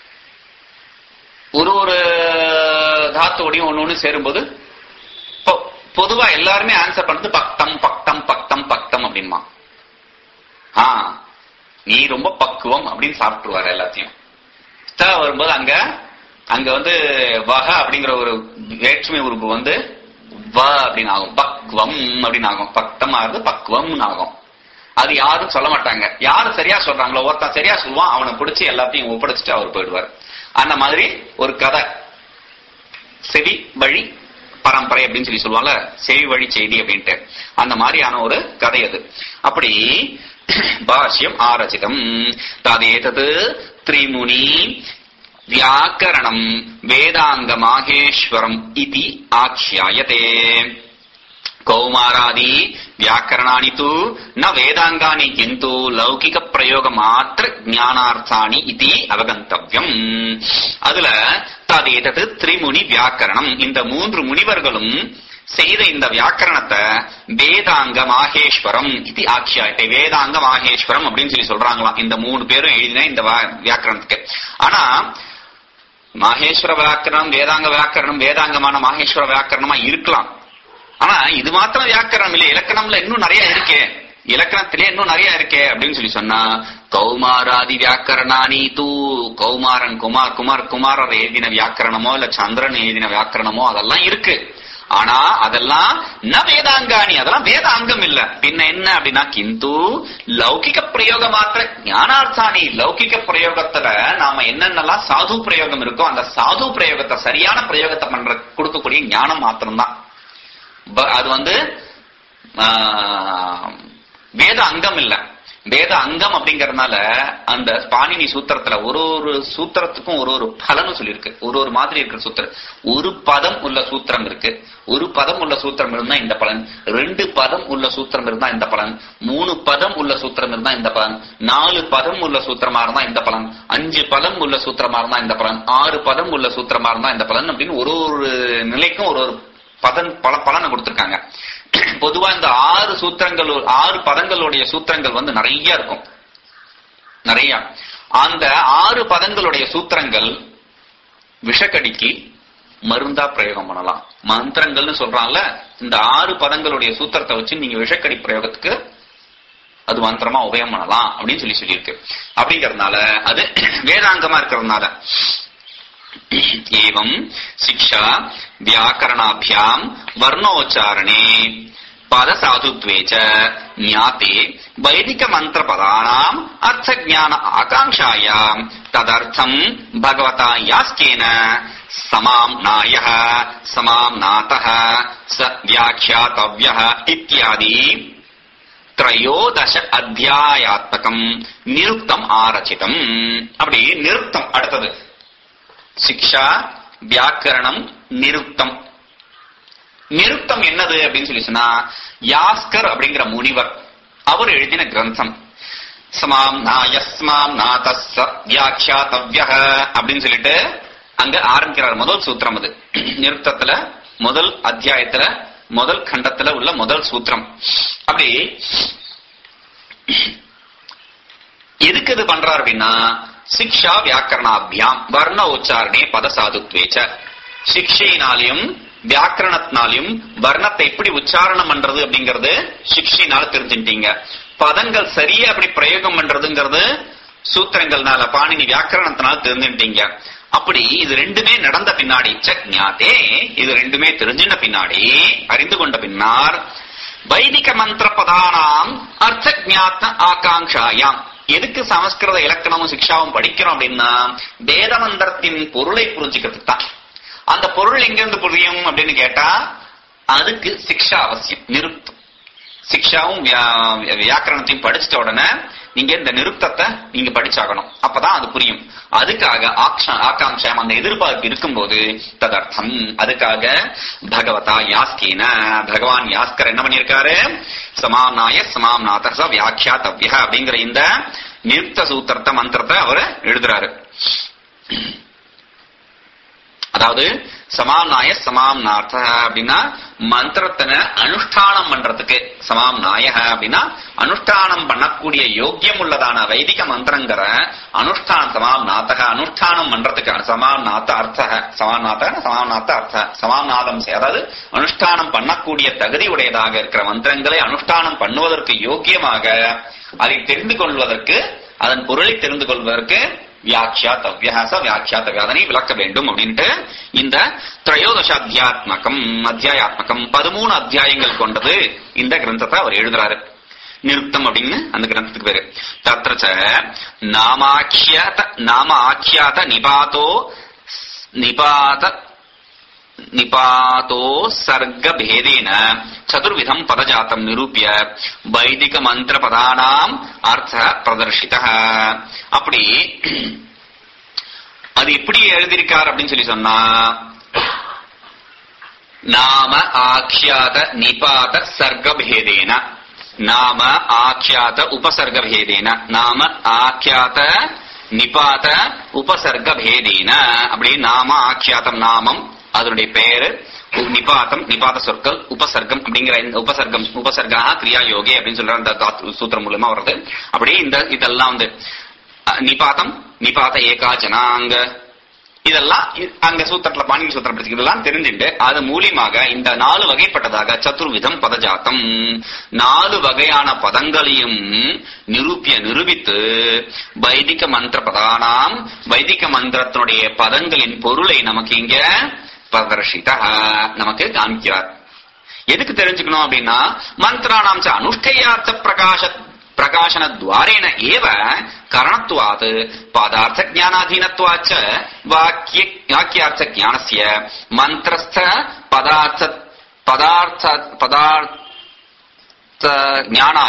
ஒரு ஒரு தாத்தோடையும் ஒண்ணு ஒண்ணு சேரும்போது பொ- பொதுவா எல்லாருமே ஆன்சர் பண்றது பக்தம் பக்தம் பக்தம் பக்தம் அப்படின்மா ஆ நீ ரொம்ப பக்குவம் அப்படின்னு சாப்பிட்டுருவாரு எல்லாத்தையும் த வரும்போது அங்க அங்க வந்து வக அப்படிங்கிற ஒரு வேற்றுமை உறுப்பு வந்து வ அப்படின்னு ஆகும் பக்வம் அப்படின்னு ஆகும் பக்தம் ஆகுது பக்குவம்னு ஆகும் அது யாரும் சொல்ல மாட்டாங்க யாரு சரியா சொல்றாங்களோ ஒருத்தன் சரியா சொல்லுவான் அவனை பிடிச்சி எல்லாத்தையும் ஒப்படைச்சிட்டு அவர் போயிடுவார் அந்த மாதிரி ஒரு கதை செவி வழி பரம்பரை அப்படின்னு சொல்லி சொல்லுவாங்கல்ல செவி வழி செய்தி அப்படின்ட்டு அந்த மாதிரியான ஒரு கதை அது அப்படி பாஷ்யம் ஆரச்சிதம் ததேதது திரிமுனி வியாக்கரணம் வேதாங்க மாகேஸ்வரம் இதி ஆख्यायते கௌமாராதி வியாக்கரணானி தூ ந வேதாங்கானி கிந்து லௌகிக பிரயோக மாத்திர ஞானார்த்தானி இது அவகந்தவ்யம் அதுல ததேதது திரிமுனி வியாக்கரணம் இந்த மூன்று முனிவர்களும் செய்த இந்த வியாக்கரணத்தை வேதாங்க மாகேஸ்வரம் இது ஆக்கியாயிட்டை வேதாங்க மாகேஸ்வரம் அப்படின்னு சொல்லி சொல்றாங்களாம் இந்த மூணு பேரும் எழுதின இந்த வா- வியாக்கரணத்துக்கு ஆனா மாகேஸ்வர வியாக்கரணம் வேதாங்க வியாக்கரணம் வேதாங்கமான மாகேஸ்வர வியாக்கரணமா இருக்கலாம் ஆனா இது மாத்திரம் வியாக்கரணம் இல்ல இலக்கணம்ல இன்னும் நிறைய இருக்கே இலக்கணத்திலே இன்னும் நிறைய இருக்கே அப்படின்னு சொல்லி சொன்னா கௌமாராதி வியாக்கரணானி தூ கௌமாரன் குமார் குமார் குமாரர் எழுதின வியாக்கரணமோ இல்ல சந்திரன் எழுதின வியாக்கரணமோ அதெல்லாம் இருக்கு ஆனா அதெல்லாம் ந வேதாங்காணி அதெல்லாம் வேத அங்கம் இல்ல பின்ன என்ன அப்படின்னா கிந்து லௌகிக பிரயோக மாத்திர ஞானார்த்தானி லௌகிக பிரயோகத்துல நாம என்னென்னலாம் சாது பிரயோகம் இருக்கோ அந்த சாது பிரயோகத்தை சரியான பிரயோகத்தை பண்ற கொடுக்கக்கூடிய ஞானம் மாத்திரம்தான் ப- அது வந்து ஆஹ், வேத அங்கம் இல்ல வேத அங்கம் அப்படிங்கறதுனால அந்த பாணினி சூத்திரத்துல ஒரு ஒரு சூத்திரத்துக்கும் ஒரு ஒரு பலனும் சொல்லியிருக்கு ஒரு ஒரு மாதிரி இருக்கிற சூத்திரம் ஒரு பதம் உள்ள சூத்திரம் இருக்கு ஒரு பதம் உள்ள சூத்திரம் இருந்தா இந்த பலன் ரெண்டு பதம் உள்ள சூத்திரம் இருந்தா இந்த பலன் மூணு பதம் உள்ள சூத்திரம் இருந்தா இந்த பலன் நாலு பதம் உள்ள சூத்திரமா இருந்தா இந்த பலன் அஞ்சு பதம் உள்ள சூத்திரமா இருந்தா இந்த பலன் ஆறு பதம் உள்ள சூத்திரமா இருந்தா இந்த பலன் அப்படின்னு ஒரு ஒரு நிலைக்கும் ஒரு ஒரு பதன் பல பலனை கொடுத்திருக்காங்க பொதுவா இந்த ஆறு சூத்திரங்கள் ஆறு பதங்களுடைய சூத்திரங்கள் வந்து நிறைய இருக்கும் நிறைய அந்த ஆறு பதங்களுடைய சூத்திரங்கள் விஷக்கடிக்கு மருந்தா பிரயோகம் பண்ணலாம் மந்திரங்கள்னு சொல்றாங்கல்ல இந்த ஆறு பதங்களுடைய சூத்திரத்தை வச்சு நீங்க விஷக்கடி பிரயோகத்துக்கு அது மந்திரமா உபயம் பண்ணலாம் அப்படின்னு சொல்லி சொல்லியிருக்கு அப்படிங்கறதுனால அது வேதாங்கமா இருக்கிறதுனால एवं शिक्षा व्याकरणाभ्याम वर्णोच्चारणे पदसाधुत्वे च ज्ञाते वैदिक मंत्र पदानाम अर्थ ज्ञान आकांक्षायां तदर्थं भगवता यास्केन समाम नायः समाम नातः स व्याख्यातव्यः इत्यादि த்ரயோதச அத்தியாயாத்மகம் நிருக்தம் ஆரச்சிதம் அப்படி நிருக்தம் அடுத்தது சிக்ஷா வியாக்கரணம் நிருக்தம் நிருக்தம் என்னது அப்படின்னு சொல்லி சொன்னா யாஸ்கர் அப்படிங்கிற முனிவர் அவர் எழுதின கிரந்தம் சமாம் நாயஸ்மாம் நாதஸ்ஸ வியாக்கியாதவ்ய அப்படின்னு சொல்லிட்டு அங்க ஆரம்பிக்கிறார் முதல் சூத்திரம் அது நிருத்தத்துல முதல் அத்தியாயத்துல முதல் கண்டத்துல உள்ள முதல் சூத்திரம் அப்படி எதுக்கு இது பண்றார் அப்படின்னா சிக்ஷா வியாக்கரணாபியாம் வர்ண உச்சாரணே பதசாதுத்வேச்ச சிக்ஷையினாலையும் வியாக்கரணத்தினாலையும் வர்ணத்தை எப்படி உச்சாரணம் பண்றது அப்படிங்கறது சிக்ஷையினால தெரிஞ்சுட்டீங்க பதங்கள் சரியா அப்படி பிரயோகம் பண்றதுங்கிறது சூத்திரங்கள்னால பாணினி வியாக்கரணத்தினால தெரிஞ்சுட்டீங்க அப்படி இது ரெண்டுமே நடந்த பின்னாடி ஞாத்தே இது ரெண்டுமே தெரிஞ்சின பின்னாடி அறிந்து கொண்ட பின்னார் வைதிக மந்திர பதானாம் அர்த்த ஜாத்த ஆகாங்காயாம் எதுக்கு சமஸ்கிருத இலக்கணமும் சிக்ஷாவும் படிக்கிறோம் அப்படின்னா வேத மந்திரத்தின் பொருளை புரிஞ்சுக்கிறதுக்கு தான் அந்த பொருள் எங்கிருந்து புரியும் அப்படின்னு கேட்டா அதுக்கு சிக்ஷா அவசியம் நிருப்தம் சிக்ஷாவும் வியாக்கரணத்தையும் படிச்சிட்ட உடனே நீங்க இந்த நிருப்தத்தை நீங்க படிச்சாகணும் அப்பதான் அது புரியும் அதுக்காக ஆகாங்ஷம் அந்த எதிர்பார்ப்பு இருக்கும்போது ததர்த்தம் அதுக்காக பகவதா யாஸ்கேன பகவான் யாஸ்கர் என்ன பண்ணிருக்காரு சமாநாய சமாம் நாதச வியாக்கியா தவ்ய அப்படிங்கிற இந்த நிருப்த சூத்திரத்தை மந்திரத்தை அவர் எழுதுறாரு அதாவது சமாம்நாய சமாம் நார்த்த அப்படின்னா மந்திரத்தின அனுஷ்டானம் பண்றதுக்கு சமாம் நாயக அப்படின்னா அனுஷ்டானம் பண்ணக்கூடிய யோக்கியம் உள்ளதான வைதிக மந்திரங்கிற அனுஷ்டானம் சமாம் நாத்தக அனுஷ்டானம் பண்றதுக்கு சமாம் நாத்த அர்த்த சமாம் நாத்த சமாம் நாத்த அர்த்த சமாம் நாதம் அதாவது அனுஷ்டானம் பண்ணக்கூடிய தகுதி உடையதாக இருக்கிற மந்திரங்களை அனுஷ்டானம் பண்ணுவதற்கு யோக்கியமாக அதை தெரிந்து கொள்வதற்கு அதன் பொருளை தெரிந்து கொள்வதற்கு வியாக்கியாத்தவ்யச வியாக்கியாத்தவ்ய அதனை விளக்க வேண்டும் அப்படின்ட்டு இந்த திரையோதச அத்தியாத்மகம் அத்தியாயாத்மகம் பதிமூணு அத்தியாயங்கள் கொண்டது இந்த கிரந்தத்தை அவர் எழுதுறாரு நிருத்தம் அப்படின்னு அந்த கிரந்தத்துக்கு பேரு தத்ரச்ச நாமாக்கியாத நாம ஆக்கியாத நிபாதோ நிபாத நிபாதோ சர்க்க பேதேன சதுர்விதம் பதஜாத்தம் நிரூபிய வைதிக மந்திர பதானாம் அர்த்த பிரதர்ஷித அப்படி அது எப்படி எழுதியிருக்கார் அப்படின்னு சொல்லி சொன்னா நாம ஆக்கியாத நிபாத சர்க்க பேதேன நாம ஆக்கியாத உபசர்க பேதேன நாம ஆக்கியாத நிபாத உபசர்க பேதேன அப்படி நாம ஆக்கியாதம் நாமம் அதனுடைய பெயரு நிபாத்தம் நிபாத சொற்கள் உபசர்க்கம் அப்படிங்கிற இந்த உபசர்க்கம் உபசர்கா கிரியா யோகே அப்படின்னு சொல்ற அந்த சூத்திரம் மூலமா வருது அப்படி இந்த இதெல்லாம் வந்து நிபாத்தம் நிபாத ஏகா ஜனாங்க இதெல்லாம் அங்க சூத்திரத்துல பாணினி சூத்திரம் படிச்சு இதெல்லாம் தெரிஞ்சுட்டு அது மூலியமாக இந்த நாலு வகைப்பட்டதாக சதுர்விதம் பதஜாத்தம் நாலு வகையான பதங்களையும் நிரூபிய நிரூபித்து வைதிக மந்திர பதானாம் வைதிக மந்திரத்தினுடைய பதங்களின் பொருளை நமக்கு இங்க பிரதர்ஷிதா நமக்கு காமிக்கிறார் எதுக்கு தெரிஞ்சுக்கணும் அப்படின்னா மந்திராணாம் அனுஷ்டயார்த்த பிரகாச பிரகாசன துவாரேன ஏவ கரணத்துவாத் பதார்த்த ஜானாதீனத்துவாச்ச வாக்கிய வாக்கியார்த்த ஜானஸ்ய மந்திரஸ்த பதார்த்த பதார்த்த பதார்த்த ஞானாய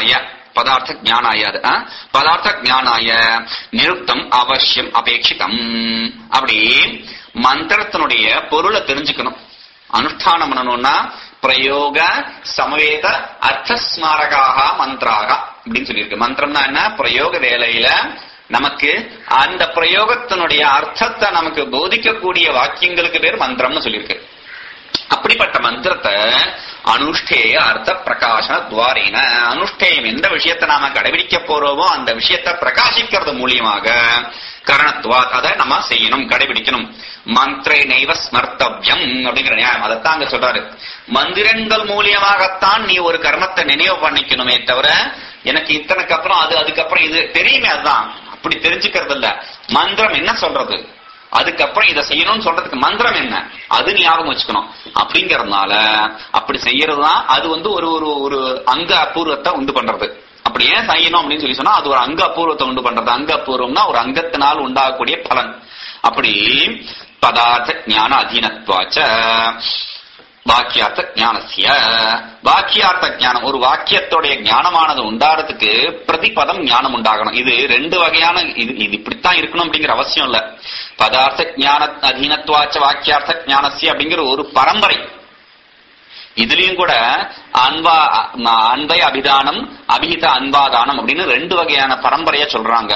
பதார்த்த ஞானாய அது ஆ? பதார்த்த ஞானாய நிருப்தம் அவசியம் அபேட்சிதம் அப்படி மந்திரத்தினுடைய பொருளை தெரிஞ்சுக்கணும் அனுஷ்டானம் பண்ணணும்னா பிரயோக சமவேத அர்த்தஸ்மாரகாக மந்திராக அப்படின்னு சொல்லியிருக்கு மந்திரம்னா என்ன பிரயோக வேலையில நமக்கு அந்த பிரயோகத்தினுடைய அர்த்தத்தை நமக்கு போதிக்கக்கூடிய வாக்கியங்களுக்கு பேர் மந்திரம்னு சொல்லியிருக்கு அப்படிப்பட்ட மந்திரத்தை அனுஷ்டேய அர்த்த பிரகாசன துவாரேன அனுஷ்டேயம் எந்த விஷயத்தை நாம கடைபிடிக்க போறோமோ அந்த விஷயத்தை பிரகாசிக்கிறது மூலியமாக கரணத்துவாத் அதை நம்ம செய்யணும் கடைபிடிக்கணும் மந்திரே நைவ ஸ்மர்த்தவ்யம் அப்படிங்கிற நியாயம் அதைத்தான் அங்க சொல்றாரு மந்திரங்கள் மூலியமாகத்தான் நீ ஒரு கர்மத்தை நினைவு பண்ணிக்கணுமே தவிர எனக்கு இத்தனைக்கு அப்புறம் அது அதுக்கப்புறம் இது தெரியுமே அதுதான் அப்படி தெரிஞ்சுக்கிறது இல்ல மந்திரம் என்ன சொல்றது அதுக்கப்புறம் இதை செய்யணும்னு சொல்றதுக்கு மந்திரம் என்ன அது ஞாபகம் வச்சுக்கணும் அப்படிங்கறதுனால அப்படி செய்யறதுதான் அது வந்து ஒரு ஒரு ஒரு அங்க அபூர்வத்தை உண்டு பண்றது அப்படி ஏன் செய்யணும் அப்படின்னு சொல்லி சொன்னா அது ஒரு அங்க அபூர்வத்தை உண்டு பண்றது அங்க அபூர்வம்னா ஒரு அங்கத்தினால் உண்டாகக்கூடிய பலன் அப்படி பதார்த்த ஞான அதீனத்வாச்ச வாக்கியார்த்த ஞானசிய வாக்கியார்த்த ஞானம் ஒரு வாக்கியத்துடைய ஞானமானது உண்டாறதுக்கு பிரதிபதம் ஞானம் உண்டாகணும் இது ரெண்டு வகையான இது இது இப்படித்தான் இருக்கணும் அப்படிங்கிற அவசியம் இல்ல பதார்த்த ஞான அதீனத்வாச்ச வாக்கியார்த்த ஞானசிய அப்படிங்கிற ஒரு பரம்பரை இதுலயும் கூட அன்பா அ- அன்பை அபிதானம் அபிஹித அன்பாதானம் அப்படின்னு ரெண்டு வகையான பரம்பரைய சொல்றாங்க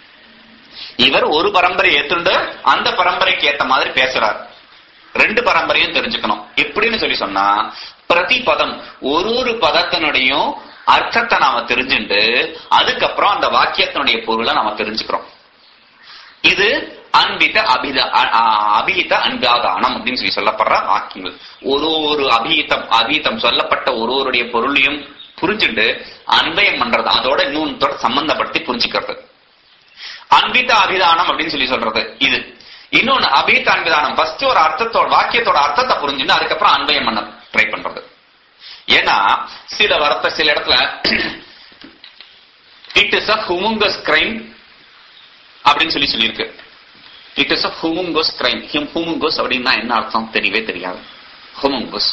இவர் ஒரு பரம்பரை ஏத்துண்டு அந்த பரம்பரைக்கு ஏத்த மாதிரி பேசுறார் ரெண்டு பரம்பரையும் தெரிஞ்சுக்கணும் எப்படின்னு சொல்லி சொன்னா பிரதி பதம் ஒரு ஒரு பதத்தினுடையும் அர்த்தத்தை நாம தெரிஞ்சுண்டு அதுக்கப்புறம் அந்த வாக்கியத்தினுடைய பொருளை நாம தெரிஞ்சுக்கிறோம் இது அன்பித அபித அ- அ- அபிஹித அன்பாதானம் அப்படின்னு சொல்லி சொல்லப்படுற வாக்கியங்கள் ஒரு ஒரு அபிஹிதம் அபிஹிதம் சொல்லப்பட்ட ஒரு ஒருடைய பொருளையும் புரிஞ்சுண்டு அன்பயம் பண்றது அதோட இன்னொன்னோட சம்பந்தப்படுத்தி புரிஞ்சுக்கிறது அன்பித்த அபிதானம் அப்படின்னு சொல்லி சொல்றது இது இன்னொன்னு அபித்த அன்பிதானம் ஃபர்ஸ்ட் ஒரு அர்த்தத்தோட வாக்கியத்தோட அர்த்தத்தை புரிஞ்சுட்டு அதுக்கப்புறம் அன்பயம் பண்ண ட்ரை பண்றது ஏன்னா சில வார்த்தை சில இடத்துல it is a humongous crime அப்படின்னு சொல்லி சொல்லியிருக்கு it is a humongous crime hmm humongous அப்படின்னா என்ன அர்த்தம் தெரியவே தெரியாது ஹுமுங்கோஸ்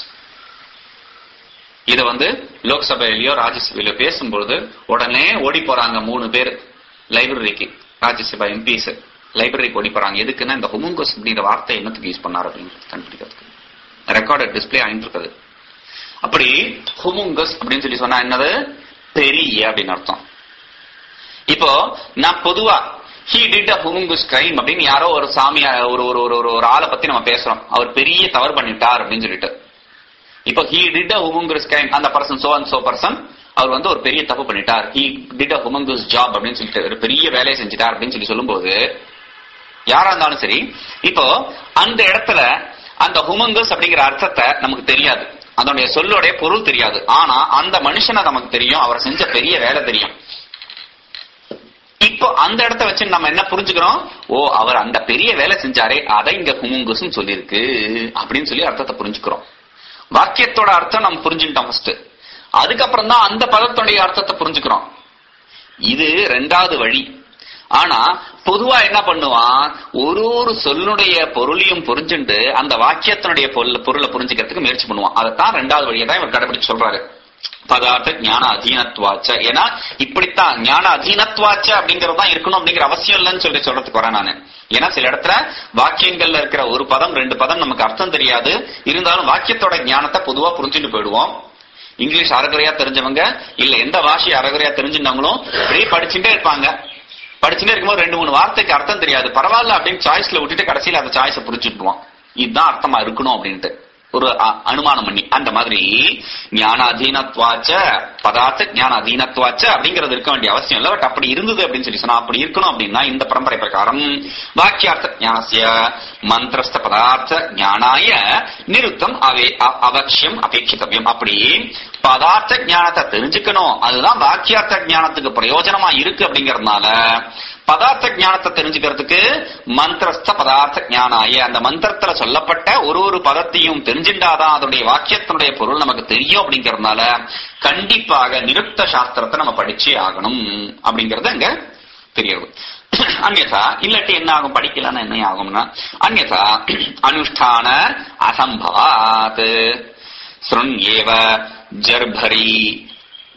இத வந்து லோக்சபையிலயோ ராஜ்யசபையிலயோ பேசும்பொழுது உடனே ஓடி போறாங்க மூணு பேர் லைப்ரரிக்கு ராஜ்யசபா எம்பிஸ் லைப்ரரிக்கு ஓடி போறாங்க எதுக்குன்னா இந்த ஹுமுங்கோஸ் அப்படிங்கிற வார்த்தை என்னத்துக்கு யூஸ் பண்ணாரு அப்படின்னு கண்டுபிடிக்கிறதுக்கு ரெக்கார்டட் டிஸ்பிளே ஆயிட்டு இருக்குது அப்படி ஹுமுங்கஸ் அப்படின்னு சொல்லி சொன்னா என்னது பெரிய அப்படின்னு அர்த்தம் இப்போ நான் பொதுவா he did a humongous crime அப்படின்னு யாரோ ஒரு சாமியா ஒரு ஒரு ஒரு ஒரு- ஒரு ஆளை பத்தி நம்ம பேசுறோம் அவர் பெரிய தவறு பண்ணிட்டார் அப்படின்னு சொல்லிட்டு இப்போ he did a humongous crime அந்த person so and so person அவர் வந்து ஒரு பெரிய தப்பு பண்ணிட்டார் he did a humongous job அப்படின்னு சொல்லிட்டு ஒரு பெரிய வேலையை செஞ்சிட்டார் அப்படின்னு சொல்லி சொல்லும்போது யாரா இருந்தாலும் சரி இப்போ அந்த இடத்துல அந்த ஹுமங்கஸ் அப்படிங்கிற அர்த்தத்தை நமக்கு தெரியாது அதனுடைய சொல்லோடைய பொருள் தெரியாது ஆனா அந்த மனுஷனை நமக்கு தெரியும் அவர் செஞ்ச பெரிய வேலை தெரியும் இப்போ அந்த இடத்த வச்சு நம்ம என்ன புரிஞ்சுக்கிறோம் ஓ அவர் அந்த பெரிய வேலை செஞ்சாரே அதை இங்க ஹுமுங்குஸ் சொல்லியிருக்கு அப்படின்னு சொல்லி அர்த்தத்தை புரிஞ்சுக்கிறோம் வாக்கியத்தோட அர்த்தம் நம்ம புரிஞ்சுட்டோம் ஃபர்ஸ்ட் அதுக்கப்புறம் தான் அந்த பதத்துடைய அர்த்தத்தை புரிஞ்சுக்கிறோம் இது ரெண்டாவது வழி ஆனா பொதுவா என்ன பண்ணுவான் ஒரு ஒரு சொல்லுடைய பொருளையும் புரிஞ்சுண்டு அந்த வாக்கியத்தினுடைய பொருள் பொருளை புரிஞ்சுக்கிறதுக்கு முயற்சி பண்ணுவான் அதைத்தான் ரெண்டாவது வழியை தான் இவர் கடைபிடிச்சு சொல்றாரு பதார்த்த ஞான அதீனத்வாச்ச ஏன்னா இப்படித்தான் ஞான அதீனத்வாச்ச அப்படிங்கறது தான் இருக்கணும் அப்படிங்கிற அவசியம் இல்லைன்னு சொல்லி சொல்றதுக்கு வரேன் நானு ஏன்னா சில இடத்துல வாக்கியங்கள்ல இருக்கிற ஒரு பதம் ரெண்டு பதம் நமக்கு அர்த்தம் தெரியாது இருந்தாலும் வாக்கியத்தோட ஞானத்தை பொதுவா புரிஞ்சுட்டு போயிடுவோம் இங்கிலீஷ் அரகுறையா தெரிஞ்சவங்க இல்ல எந்த பாஷை அரகுறையா தெரிஞ்சிருந்தாங்களும் அப்படியே படிச்சுட்டே இருப்பாங்க படிச்சுட்டே இருக்கும்போது ரெண்டு மூணு வார்த்தைக்கு அர்த்தம் தெரியாது பரவாயில்ல அப்படின்னு சாய்ஸ்ல விட்டுட்டு கடைசியில அந்த சாய்ஸை புரிஞ்சுட்டுவான் இதுதான் அர்த்தமா இருக்கணும் அப்படின்ட்டு ஒரு அ- அனுமானம் பண்ணி அந்த மாதிரி ஞான அதீனத்வாச்ச பதார்த்த ஞான அதீனத்வாச்ச அப்படிங்கிறது இருக்க வேண்டிய அவசியம் இல்ல பட் அப்படி இருந்தது அப்படின்னு சொல்லி சொன்னா அப்படி இருக்கணும் அப்படின்னா இந்த பரம்பரை பிரகாரம் வாக்கியார்த்த ஞானசிய மந்திரஸ்த பதார்த்த ஞானாய நிருத்தம் அவே அ- அவசியம் அபேட்சித்தவியம் அப்படி பதார்த்த ஞானத்தை தெரிஞ்சுக்கணும் அதுதான் வாக்கியார்த்த ஞானத்துக்கு பிரயோஜனமா இருக்கு அப்படிங்கறதுனால பதார்த்த ஞானத்தை தெரிஞ்சுக்கிறதுக்கு மந்திரஸ்த பதார்த்த ஞானாய அந்த மந்திரத்துல சொல்லப்பட்ட ஒரு ஒரு பதத்தையும் தெரிஞ்சின்றாதான் அதனுடைய வாக்கியத்தினுடைய பொருள் நமக்கு தெரியும் அப்படிங்கறதுனால கண்டிப்பாக நிருப்த சாஸ்திரத்தை நம்ம படிச்சே ஆகணும் அப்படிங்கறது அங்க தெரியுது அந்நதா இல்லாட்டி என்ன ஆகும் படிக்கலன்னா என்ன ஆகும்னா அந்நதா அனுஷ்டான அசம்பவாத் ஸ்ருண்யேவ ஜர்பரி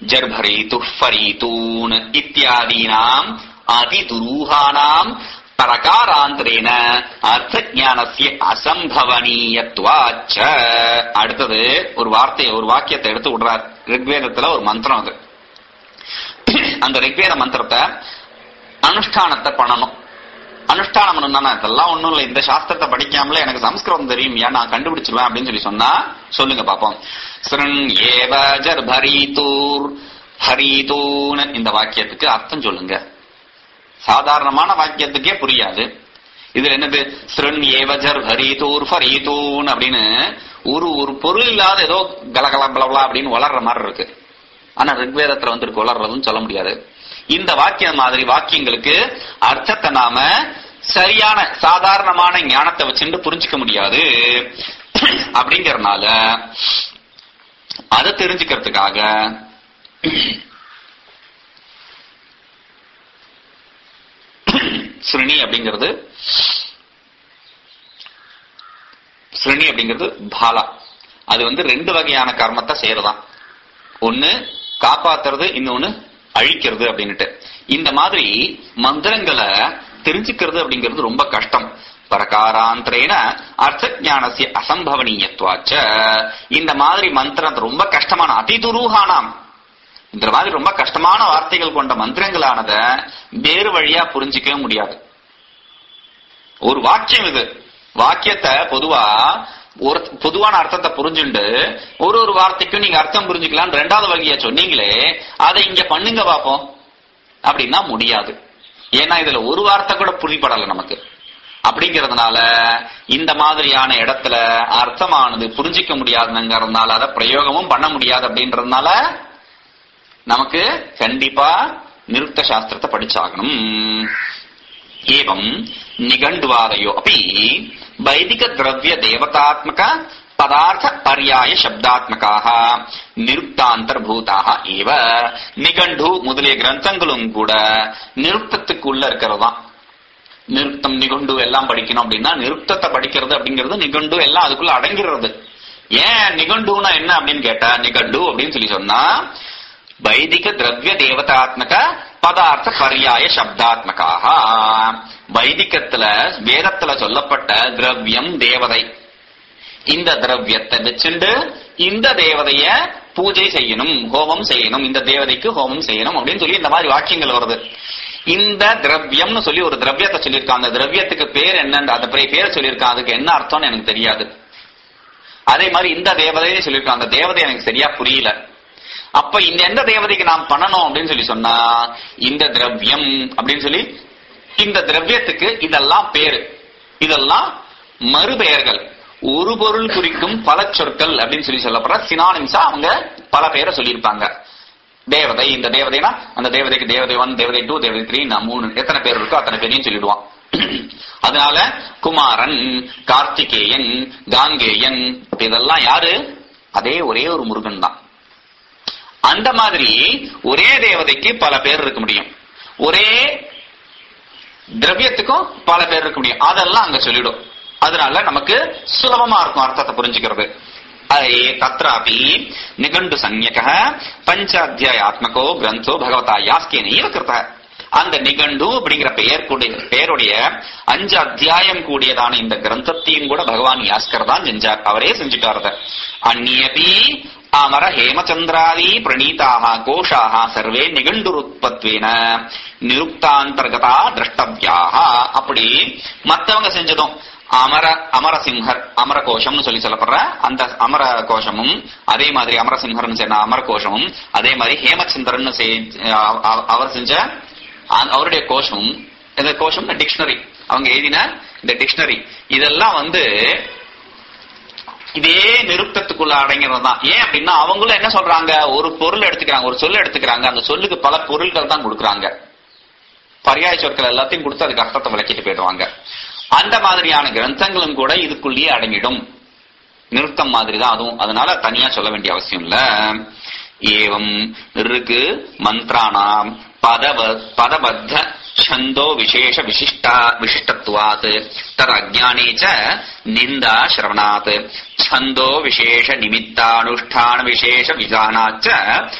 ஜர்பரீது ஃபரீதூன் இத்தியாதீனாம் அதிதுரூஹானாம் பிரகாராந்தரேன அர்த்த ஞானசிய அசம்பவனீயத்வாச்ச அடுத்தது ஒரு வார்த்தையை ஒரு வாக்கியத்தை எடுத்து விடுறார் ரிக்வேதத்துல ஒரு மந்திரம் அது அந்த ரிக்வேத மந்திரத்தை அனுஷ்டானத்தை பண்ணணும் அனுஷ்டானம் பண்ணணும்னா இதெல்லாம் ஒண்ணும் இல்ல இந்த சாஸ்திரத்தை படிக்காமலே எனக்கு சம்ஸ்கிருதம் தெரியும் ஏன் நான் கண்டுபிடிச்சிருவேன் அப்படின்னு சொல்லி சொன்னா சொல்லுங்க பாப்போம் சிருண் ஏவ ஜர்பரீதூர் ஹரீதூன் இந்த வாக்கியத்துக்கு அர்த்தம் சொல்லுங்க சாதாரணமான வாக்கியத்துக்கே புரியாது இதுல என்னது சிருண் ஏவஜர் ஹரீதூர் ஃபரீதூன் அப்படின்னு ஒரு ஒரு பொருள் இல்லாத ஏதோ கலகல பலபலா அப்படின்னு வளர்ற மாதிரி இருக்கு ஆனா ரிக்வேதத்துல வந்து இருக்கு வளர்றதுன்னு சொல்ல முடியாது இந்த வாக்கியம் மாதிரி வாக்கியங்களுக்கு அர்த்தத்தை நாம சரியான சாதாரணமான ஞானத்தை வச்சுட்டு புரிஞ்சுக்க முடியாது அப்படிங்கறதுனால அதை தெரிஞ்சுக்கிறதுக்காக ஸ்ருணி அப்படிங்கிறது ஸ்ருணி அப்படிங்கிறது பாலா அது வந்து ரெண்டு வகையான கர்மத்தை செய்யறதான் ஒண்ணு காப்பாத்துறது இன்னொன்னு அழிக்கிறது அப்படின்னுட்டு இந்த மாதிரி மந்திரங்களை தெரிஞ்சுக்கிறது அப்படிங்கிறது ரொம்ப கஷ்டம் பிரகாராந்தரேன அர்த்த ஞானசிய அசம்பவனீயத்துவாச்ச இந்த மாதிரி மந்திரம் ரொம்ப கஷ்டமான அதிதுரூகானாம் இந்த மாதிரி ரொம்ப கஷ்டமான வார்த்தைகள் கொண்ட மந்திரங்களானத வேறு வழியா புரிஞ்சிக்கவே முடியாது ஒரு வாக்கியம் இது வாக்கியத்தை பொதுவா ஒரு பொதுவான அர்த்தத்தை புரிஞ்சுண்டு ஒரு ஒரு வார்த்தைக்கும் நீங்க அர்த்தம் புரிஞ்சுக்கலாம் ரெண்டாவது வகையா சொன்னீங்களே அதை இங்க பண்ணுங்க பாப்போம் அப்படின்னா முடியாது ஏன்னா இதுல ஒரு வார்த்தை கூட புரிப்படல நமக்கு அப்படிங்கறதுனால இந்த மாதிரியான இடத்துல அர்த்தமானது புரிஞ்சிக்க முடியாதுங்கிறதுனால அதை பிரயோகமும் பண்ண முடியாது அப்படின்றதுனால நமக்கு கண்டிப்பா நிருத்த சாஸ்திரத்தை படிச்சாகணும் ஏவம் நிகண்டுவாதயோ அப்படி வைதிக திரவிய தேவதாத்மக பதார்த்த பர்யாய சப்தாத்மகாக நிருப்தாந்தர்பூதாக ஏவ நிகண்டு முதலிய கிரந்தங்களும் கூட நிருப்தத்துக்குள்ள இருக்கிறதுதான் நிருப்தம் நிகுண்டு எல்லாம் படிக்கணும் அப்படின்னா நிருப்தத்தை படிக்கிறது அப்படிங்கிறது நிகண்டு எல்லாம் அதுக்குள்ள அடங்கிறது ஏன் நிகண்டுனா என்ன அப்படின்னு கேட்டா நிகண்டு அப்படின்னு சொல்லி சொன்னா வைதிக திரவிய தேவதாத்மக பதார்த்த பர்யாய சப்தாத்மகாக வைதிகத்துல வேதத்துல சொல்லப்பட்ட திரவியம் தேவதை இந்த திரவியத்தை வச்சுண்டு இந்த தேவதைய பூஜை செய்யணும் ஹோமம் செய்யணும் இந்த தேவதைக்கு ஹோமம் செய்யணும் அப்படின்னு சொல்லி இந்த மாதிரி வாக்கியங்கள் வருது இந்த திரவியம்னு சொல்லி ஒரு திரவியத்தை சொல்லியிருக்கான் அந்த திரவியத்துக்கு பேர் என்னன்னு அந்த பேரை சொல்லியிருக்கான் அதுக்கு என்ன அர்த்தம்னு எனக்கு தெரியாது அதே மாதிரி இந்த தேவதையை சொல்லியிருக்கான் அந்த தேவதை எனக்கு சரியா புரியல அப்ப இந்த எந்த தேவதைக்கு நாம் பண்ணணும் அப்படின்னு சொல்லி சொன்னா இந்த திரவியம் அப்படின்னு சொல்லி இந்த திரவியத்துக்கு இதெல்லாம் பேரு இதெல்லாம் மறுபெயர்கள் ஒரு பொருள் குறிக்கும் பல சொற்கள் அப்படின்னு சொல்லி சொல்லப்படுற சினானிம்ஸா அவங்க பல பேரை சொல்லியிருப்பாங்க தேவதை இந்த தேவதைனா அந்த தேவதைக்கு தேவதை ஒன் தேவதை டூ தேவதை த்ரீ நான் மூணு எத்தனை பேர் இருக்கோ அத்தனை பேரையும் சொல்லிடுவான் அதனால குமாரன் கார்த்திகேயன் காங்கேயன் இதெல்லாம் யாரு அதே ஒரே ஒரு முருகன் தான் அந்த மாதிரி ஒரே தேவதைக்கு பல பேர் இருக்க முடியும் ஒரே திரவியத்துக்கும் பல பேர் இருக்க முடியும் அதெல்லாம் அங்க சொல்லிடும் அதனால நமக்கு சுலபமா இருக்கும் அர்த்தத்தை புரிஞ்சுக்கிறது தத்ராபி நிகண்டு சந்யக பஞ்சாத்தியாத்மகோ கிரந்தோ பகவதா யாஸ்கேனைய கிருத்த அந்த நிகண்டு அப்படிங்கிற பெயர் கூடிய பெயருடைய அஞ்சு அத்தியாயம் கூடியதான இந்த கிரந்தத்தையும் கூட பகவான் யாஸ்கர் தான் செஞ்சார் அவரே செஞ்சுட்டார் அந்நியபி அமர ஹேமச்சந்திராதி பிரணீதாக கோஷாக சர்வே நிகண்டுருத்பத்வேன நிருப்தாந்தர்கதா திரஷ்டவியாக அப்படி மத்தவங்க செஞ்சதும் அமர அமரசிம்ஹர் அமர கோஷம்னு சொல்லி சொல்லப்படுற அந்த அமர கோஷமும் அதே மாதிரி அமரசிம்ஹர்னு சொன்ன அமர கோஷமும் அதே மாதிரி ஹேமச்சந்திரன் அவர் செஞ்ச அவருடைய கோஷமும் இந்த கோஷம் டிக்ஷனரி அவங்க எழுதின இந்த டிக்ஷனரி இதெல்லாம் வந்து இதே நிருப்தத்துக்குள்ள அடங்கிறது தான் ஏன் அப்படின்னா அவங்களும் என்ன சொல்றாங்க ஒரு பொருள் எடுத்துக்கிறாங்க ஒரு சொல் எடுத்துக்கிறாங்க அந்த சொல்லுக்கு பல பொருள்கள் தான் கொடுக்குறாங்க பரியாய சொற்கள் எல்லாத்தையும் கொடுத்து அதுக்கு அர்த்தத்தை விளக்கிட்டு போயிடுவாங்க அந்த மாதிரியான கிரந்தங்களும் கூட இதுக்குள்ளேயே அடங்கிடும் நிறுத்தம் மாதிரி தான் அதுவும் அதனால தனியா சொல்ல வேண்டிய அவசியம் இல்ல ஏவம் ருக்கு மந்திரானாம் பதவ பதபத்த छन्दो विशेष विशिष्टा विशिष्टत्वात् तदज्ञाने च निन्दा श्रवणात् छन्दो विशेष निमित्तानुष्ठान विशेष विधानाच्च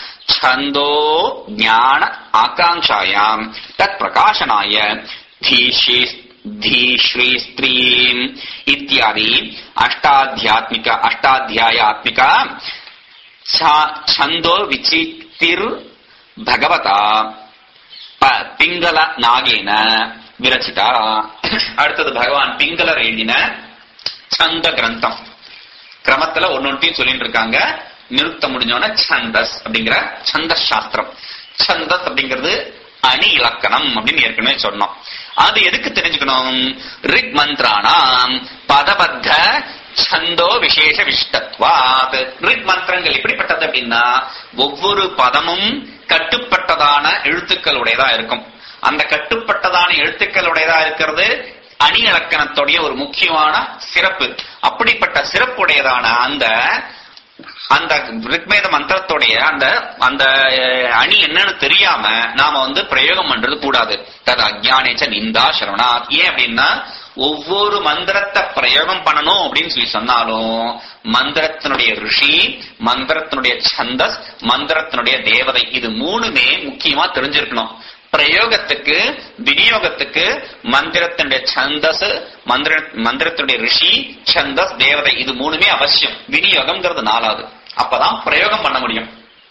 छन्दो ज्ञान आकाङ्क्षायाम् तत् प्रकाशनाय धीश्री धीश्री स्त्रीम् इत्यादि अष्टाध्यात्मिक अष्टाध्यायात्मिक छ- छन्दो विचितिर् भगवता ப- பிங்கள நாகேன விரச்சிதா அடுத்தது பகவான் பிங்களர் எழுதின சந்த கிரந்தம் கிரமத்துல ஒன்னொன்றையும் சொல்லிட்டு இருக்காங்க நிறுத்த முடிஞ்சோன சந்தஸ் அப்படிங்கிற சந்தஸ் சாஸ்திரம் சந்தஸ் அப்படிங்கிறது அணி இலக்கணம் அப்படின்னு ஏற்கனவே சொன்னோம் அது எதுக்கு தெரிஞ்சுக்கணும் ரிக் மந்திரானாம் பதபத்த சந்தோ விசேஷ விஷ்டத்வாத் ரிக் மந்திரங்கள் எப்படிப்பட்டது அப்படின்னா ஒவ்வொரு பதமும் கட்டுப்பட்டதான எழுத்துக்களுடையதா இருக்கும் அந்த கட்டுப்பட்டதான எழுத்துக்களுடையதா இருக்கிறது அணி இலக்கணத்துடைய ஒரு முக்கியமான சிறப்பு அப்படிப்பட்ட சிறப்புடையதான அந்த அந்த ரிக்வேத மந்திரத்துடைய அந்த அந்த அஹ், அணி என்னன்னு தெரியாம நாம வந்து பிரயோகம் பண்றது கூடாது தது அஜானேச்ச நிந்தா சரவணாத் ஏன் அப்படின்னா ஒவ்வொரு மந்திரத்தை பிரயோகம் பண்ணணும் அப்படின்னு சொல்லி சொன்னாலும் மந்திரத்தினுடைய ரிஷி மந்திரத்தினுடைய சந்தஸ் மந்திரத்தினுடைய தேவதை இது மூணுமே முக்கியமா தெரிஞ்சிருக்கணும் பிரயோகத்துக்கு விநியோகத்துக்கு மந்திரத்தினுடைய சந்தஸ் மந்திர மந்திரத்தினுடைய ரிஷி சந்தஸ் தேவதை இது மூணுமே அவசியம் விநியோகம்ங்கிறது நாலாவது அப்பதான் பிரயோகம் பண்ண முடியும்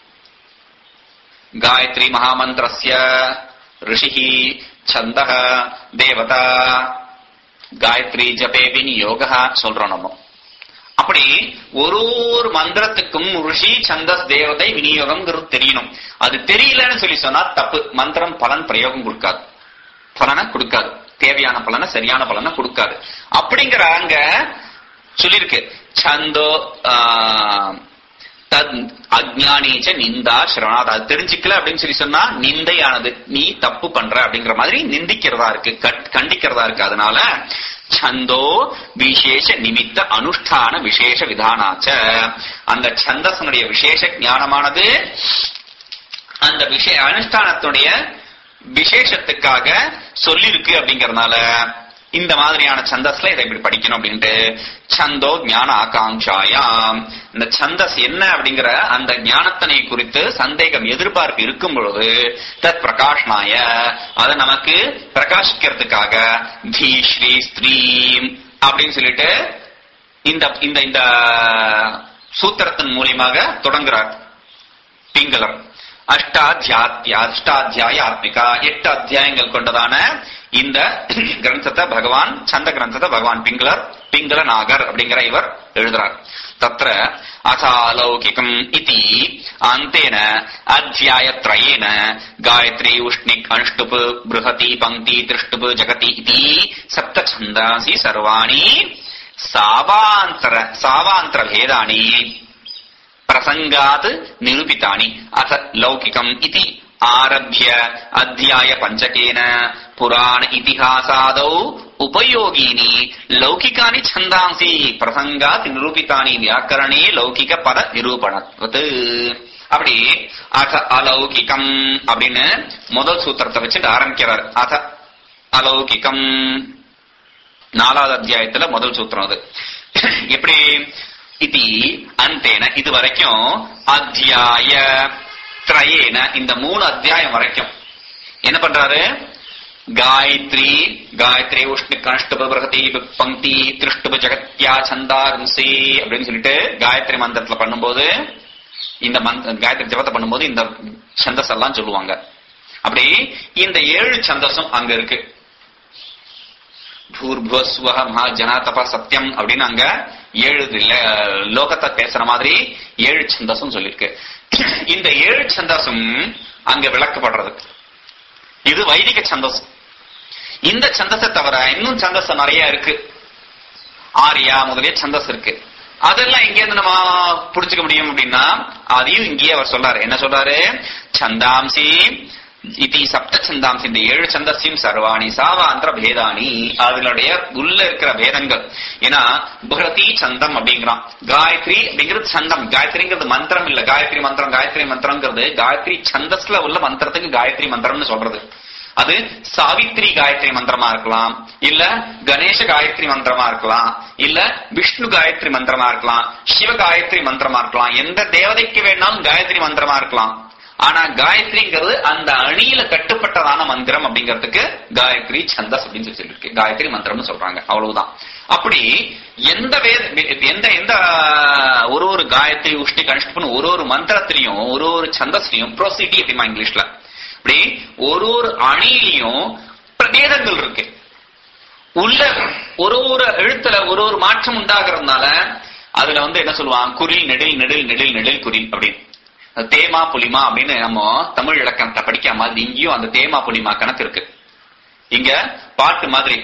காயத்ரி மகாமந்திரஸ்ய ரிஷி சந்த தேவதா காயத்ரி ஜபே விநியோக சொல்றோம் நம்ம அப்படி ஒரு ஒரு மந்திரத்துக்கும் ரிஷி சந்தஸ் தேவதை விநியோகம்ங்கிறது தெரியணும் அது தெரியலன்னு சொல்லி சொன்னா தப்பு மந்திரம் பலன் பிரயோகம் கொடுக்காது பலனை கொடுக்காது தேவையான பலனை சரியான பலனை கொடுக்காது அப்படிங்கிற அங்க சொல்லியிருக்கு சந்தோ ஆஹ், தத் அஜ்ஞானீச்ச நிந்தா சிரவணாத் அது தெரிஞ்சுக்கல அப்படின்னு சொல்லி சொன்னா நிந்தையானது நீ தப்பு பண்ற அப்படிங்கிற மாதிரி நிந்திக்கிறதா இருக்கு கட்- கண்டிக்கிறதா இருக்கு அதனால சந்தோ விசேஷ நிமித்த அனுஷ்டான விசேஷ விதானாச்ச அந்த சந்தசனுடைய விசேஷ ஞானமானது அந்த விஷய அனுஷ்டானத்துடைய விசேஷத்துக்காக சொல்லிருக்கு அப்படிங்கறதுனால இந்த மாதிரியான சந்தஸ்ல இதை இப்படி படிக்கணும் அப்படின்ட்டு சந்தோ ஞான ஆகாங்காயாம் இந்த சந்தஸ் என்ன அப்படிங்கிற அந்த ஞானத்தனை குறித்து சந்தேகம் எதிர்பார்ப்பு இருக்கும் பொழுது தத் பிரகாஷ்னாய அதை நமக்கு பிரகாசிக்கிறதுக்காக தீ ஸ்ரீ ஸ்திரீம் அப்படின்னு சொல்லிட்டு இந்த இந்த இந்த சூத்திரத்தின் மூலியமாக தொடங்குறார் பிங்களர் அஷ்டாத்தியாத்யா அஷ்டாத்தியாய ஆத்மிகா எட்டு அத்தியாயங்கள் கொண்டதான இந்த கிரந்தத்தை பகவான் சந்த கிரந்தத்தை பகவான் பிங்களர் பிங்கள நாகர் அப்படிங்கிற இவர் எழுதுறார் தத்ர அசாலௌகிகம் இதி அந்தேன அத்தியாயத்ரயேன காயத்ரி உஷ்ணிக் அனுஷ்டுப் பிருஹதி பங்கி திருஷ்டுப் ஜகதி இதி சப்த சந்தாசி சர்வாணி சாவாந்தர சாவாந்தர பேதானி प्रसङ्गात् निरूपितानि अथ लौकिकम् इति आरभ्य अध्याय पञ्चकेन पुराण इतिहासादौ उपयोगीनि लौकिकानि छन्दांसि प्रसङ्गात् निरूपितानि व्याकरणे लौकिक पद निरूपणत्वत् அப்படி அத அலௌகிகம் அப்படின்னு முதல் சூத்திரத்தை வச்சுட்டு ஆரம்பிக்கிறார் அத அலௌகிகம் நாலாவது அத்தியாயத்துல முதல் சூத்திரம் அது எப்படி இது அந்தேன இது வரைக்கும் அத்தியாய திரயேன இந்த மூணு அத்தியாயம் வரைக்கும் என்ன பண்றாரு காயத்ரி காயத்ரி உஷ்ணு கஷ்டப பிரகதி பங்கி திருஷ்டுப ஜகத்யா சந்தாரம்சி அப்படின்னு சொல்லிட்டு காயத்ரி மந்திரத்துல பண்ணும்போது இந்த மந்த் காயத்ரி ஜபத்தை பண்ணும்போது இந்த சந்தஸ் எல்லாம் சொல்லுவாங்க அப்படி இந்த ஏழு சந்தஸும் அங்க இருக்கு பூர்புவஸ்வஹ மகா ஜனா தபா சத்தியம் அப்படின்னு அங்க ஏழு இல்ல, லோகத்தை பேசுற மாதிரி ஏழு சந்தஸும் சொல்லியிருக்கு இந்த ஏழு சந்தஸும் அங்க விளக்கப்படுறது இது வைதிக சந்தஸ் இந்த சந்தஸை தவிர இன்னும் சந்தஸ் நிறைய இருக்கு ஆரியா முதலிய சந்தஸ் இருக்கு அதெல்லாம் எங்கேருந்து நம்ம புடிச்சுக்க முடியும் அப்படின்னா அதையும் இங்கேயே அவர் சொல்றாரு என்ன சொல்றாரு சந்தாம்சி இது சப்த சந்தாம்சி இந்த ஏழு சந்தஸையும் சர்வாணி சாவாந்திர பேதானி அதனுடைய உள்ள இருக்கிற பேதங்கள் ஏன்னா புகழதி சந்தம் அப்படிங்கிறான் காயத்ரி அப்படிங்கிறது சந்தம் காயத்ரிங்கிறது மந்திரம் இல்ல காயத்ரி மந்திரம் காயத்ரி மந்திரங்கிறது காயத்ரி சந்தஸ்ல உள்ள மந்திரத்துக்கு காயத்ரி மந்திரம்னு சொல்றது அது சாவித்ரி காயத்ரி மந்திரமா இருக்கலாம் இல்ல கணேச காயத்ரி மந்திரமா இருக்கலாம் இல்ல விஷ்ணு காயத்ரி மந்திரமா இருக்கலாம் சிவ காயத்ரி மந்திரமா இருக்கலாம் எந்த தேவதைக்கு வேணாலும் காயத்ரி மந்திரமா இருக்கலாம் ஆனா காயத்ரிங்கிறது அந்த அணியில கட்டுப்பட்டதான மந்திரம் அப்படிங்கிறதுக்கு காயத்ரி சந்தஸ் அப்படின்னு சொல்லி சொல்லியிருக்கு காயத்ரி மந்திரம்னு சொல்றாங்க அவ்வளவுதான் அப்படி எந்த வேத எந்த எந்த ஒரு ஒரு காயத்ரி உஷ்ணி கனிஷ்டப்னு ஒரு ஒரு மந்திரத்திலையும் ஒரு ஒரு சந்தஸ்லையும் ப்ரோசிட்டி அப்படிமா இங்கிலீஷ்ல இப்படி ஒரு ஒரு அணியிலையும் பிரபேதங்கள் இருக்கு உள்ள ஒரு ஒரு எழுத்துல ஒரு ஒரு மாற்றம் உண்டாகிறதுனால அதுல வந்து என்ன சொல்லுவான் குரில் நெடில் நெடில் நெடில் நெடில் குரில் அப்படின்னு அது தேமா புலிமா அப்படின்னு நம்ம தமிழ் இலக்கணத்தை படிக்காம மாதிரி இங்கேயும் அந்த தேமா புலிமா கணக்கு இருக்கு இங்க பாட்டு மாதிரி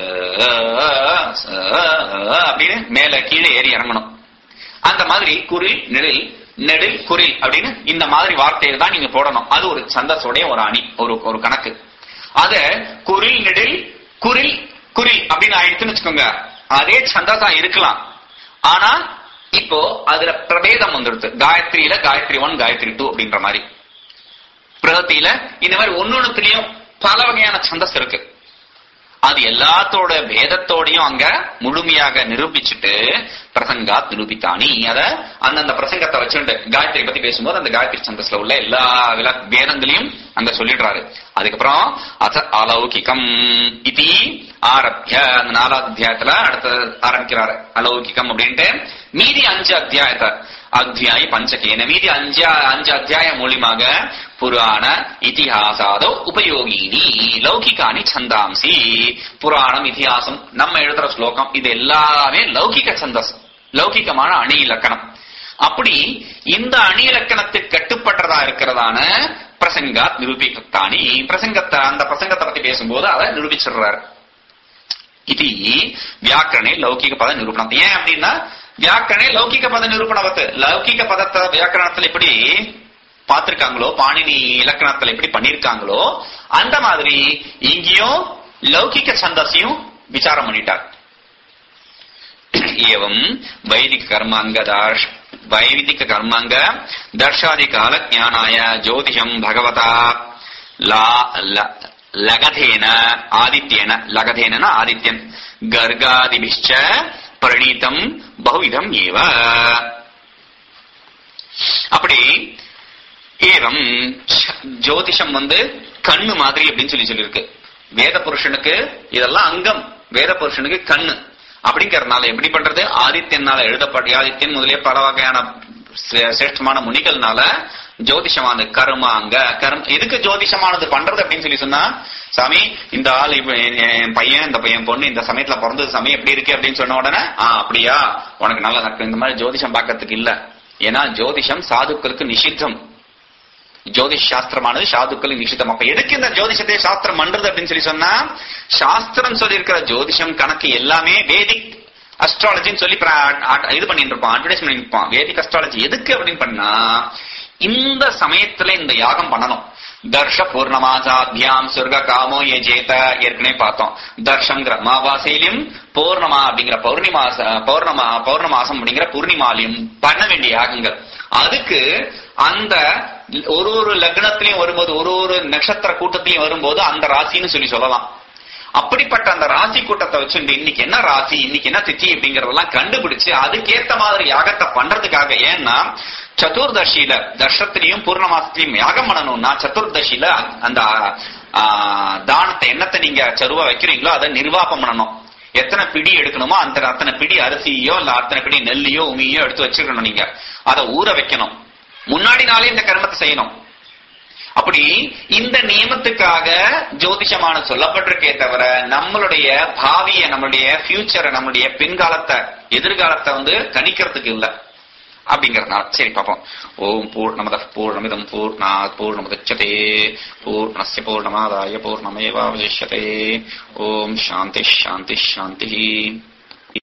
அப்படின்னு மேல கீழே ஏறி இறங்கணும் அந்த மாதிரி குரில் நெடில் நெடில் குரில் அப்படின்னு இந்த மாதிரி வார்த்தையை தான் நீங்க போடணும் அது ஒரு சந்தஸோடைய ஒரு அணி ஒரு ஒரு கணக்கு அத குரில் நெடில் குரில் குரில் அப்படின்னு ஆயிடுச்சுன்னு வச்சுக்கோங்க அதே சந்தஸா இருக்கலாம் ஆனா இப்போ அதுல பிரபேதம் வந்துடுது காயத்ரியில காயத்ரி ஒன் காயத்ரி டூ அப்படின்ற மாதிரி பிரகத்தியில இந்த மாதிரி ஒன்னொன்னுத்திலையும் பல வகையான சந்தஸ் இருக்கு அது எல்லாத்தோட வேதத்தோடையும் அங்க முழுமையாக நிரூபிச்சுட்டு பிரசங்காத் நிரூபித்தானி அத அந்தந்த பிரசங்கத்தை வச்சுட்டு காயத்ரி பத்தி பேசும்போது அந்த காயத்ரி சந்தஸ்ல உள்ள எல்லா வில வேதங்களையும் அங்க சொல்லிடுறாரு அதுக்கப்புறம் அத அலௌகிகம் இதி ஆரம்பிய அந்த நாலாவது அத்தியாயத்துல அடுத்த ஆரம்பிக்கிறாரு அலௌகிகம் அப்படின்ட்டு மீதி அஞ்சு அத்தியாயத்தை அத்தியாய பஞ்சகேன மீதி அஞ்சு அஞ்சு அத்தியாயம் மூலியமாக புராண இதிஹாசாதோ உபயோகினி லௌகிகானி சந்தாம்சி புராணம் இதிகாசம் நம்ம எழுதுற ஸ்லோகம் இது எல்லாமே லௌகிக சந்தஸ் லௌகிகமான அணி இலக்கணம் அப்படி இந்த அணி இலக்கணத்துக்கு கட்டுப்பட்டதா இருக்கிறதான பிரசங்கா நிரூபிக்கத்தானி பிரசங்கத்தை அந்த பிரசங்கத்தை பத்தி பேசும்போது அதை நிரூபிச்சிடுறாரு இது வியாக்கரணே லௌகிக பத நிரூபணம் ஏன் அப்படின்னா வியாக்கரணே லௌகிக பத நிரூபணவத்து லௌகிக பதத்தை வியாக்கரணத்துல எப்படி பார்த்திருக்காங்களோ பாணினி இலக்கணத்துல எப்படி பண்ணிருக்காங்களோ அந்த மாதிரி இங்கேயும் லௌகிக சந்தஸையும் விசாரம் பண்ணிட்டார் ஏவம் வைதிக கர்மாங்க தாஷ் வைதிக கர்மாங்க தர்ஷாதி கால ஞானாய ஜோதிஷம் பகவதா லா லகதேன ஆதித்யேன லகதேன ஆதித்யன் கர்காதிபிஷ்ச பிரணீதம் பகுவிதம் ஏவ அப்படி ஏவம் ஜோதிஷம் வந்து கண்ணு மாதிரி அப்படின்னு சொல்லி சொல்லியிருக்கு வேத புருஷனுக்கு இதெல்லாம் அங்கம் வேத புருஷனுக்கு கண்ணு அப்படிங்கறதுனால எப்படி பண்றது ஆதித்யனால எழுதப்பட்ட ஆதித்யன் முதலிய பல வகையான சிரேஷ்டமான முனிகள்னால ஜோதிஷமானது கர்மாங்க கர்ம எதுக்கு ஜோதிஷமானது பண்றது அப்படின்னு சொல்லி சொன்னா சாமி இந்த ஆள் இப்ப என் பையன் இந்த பையன் பொண்ணு இந்த சமயத்துல பிறந்தது சாமி எப்படி இருக்கு அப்படின்னு சொன்ன உடனே ஆ அப்படியா உனக்கு நல்லா நடக்கும் இந்த மாதிரி ஜோதிஷம் பார்க்கறதுக்கு இல்ல ஏன்னா ஜோதிஷம் சாதுக்களுக்கு நிஷித்தம் ஜோதிஷ் சாஸ்திரமானது சாதுக்களுக்கு நிஷித்தம் அப்ப எதுக்கு இந்த ஜோதிஷத்தை சாஸ்திரம் பண்றது அப்படின்னு சொல்லி சொன்னா சாஸ்திரம் சொல்லி இருக்கிற ஜோதிஷம் கணக்கு எல்லாமே வேதிக் அஸ்ட்ராலஜின்னு சொல்லி இது பண்ணிட்டு இருப்பான் அட்வர்டைஸ் பண்ணிட்டு இருப்பான் வேதிக் அஸ்ட்ராலஜி எதுக்கு அப்படின்னு பண்ணா இந்த சமயத்துல இந்த யாகம் பண்ணணும் தர்ஷ பூர்ணமாசாத்தியாம் சொர்க்க காமோ ஏஜேத ஏற்கனவே பார்த்தோம் தர்ஷங்கிற அமாவாசையிலும் பௌர்ணமா அப்படிங்கிற பௌர்ணிமாச பௌர்ணமா பௌர்ணமாசம் அப்படிங்கிற பூர்ணிமாலையும் பண்ண வேண்டிய யாகங்கள் அதுக்கு அந்த ஒரு ஒரு லக்னத்திலையும் வரும்போது ஒரு ஒரு நட்சத்திர கூட்டத்திலையும் வரும்போது அந்த ராசின்னு சொல்லி சொல்லலாம் அப்படிப்பட்ட அந்த ராசி கூட்டத்தை வச்சுட்டு இன்னைக்கு என்ன ராசி இன்னைக்கு என்ன திதி அப்படிங்கறதெல்லாம் கண்டுபிடிச்சு அதுக்கேத்த மாதிரி யாகத்தை பண்றதுக்காக ஏன்னா சதுர்தசியில தர்ஷத்திலையும் பூர்ணமாசத்திலையும் யாகம் பண்ணணும்னா சதுர்தசியில அந்த தானத்தை என்னத்தை நீங்க சருவா வைக்கிறீங்களோ அதை நிர்வாகம் பண்ணணும் எத்தனை பிடி எடுக்கணுமோ அந்த அத்தனை பிடி அரிசியோ இல்ல அத்தனை பிடி நெல்லையோ உமியோ எடுத்து வச்சுக்கணும் நீங்க அதை ஊற வைக்கணும் முன்னாடி நாளே இந்த கர்மத்தை செய்யணும் அப்படி இந்த நியமத்துக்காக ஜோதிஷமான சொல்லப்பட்டிருக்கே தவிர நம்மளுடைய பாவிய நம்மளுடைய ஃபியூச்சரை நம்மளுடைய பின்காலத்தை எதிர்காலத்தை வந்து கணிக்கிறதுக்கு இல்ல அப்படிங்கறதுனால சரி பாப்போம் ஓம் பூர்ணமத பூர்ணமிதம் பூர்ணா பூர்ணமுதச்சதே பூர்ணஸ்ய பூர்ணமாதாய பூர்ணமேவாவசிஷ்யதே ஓம் சாந்தி சாந்தி சாந்தி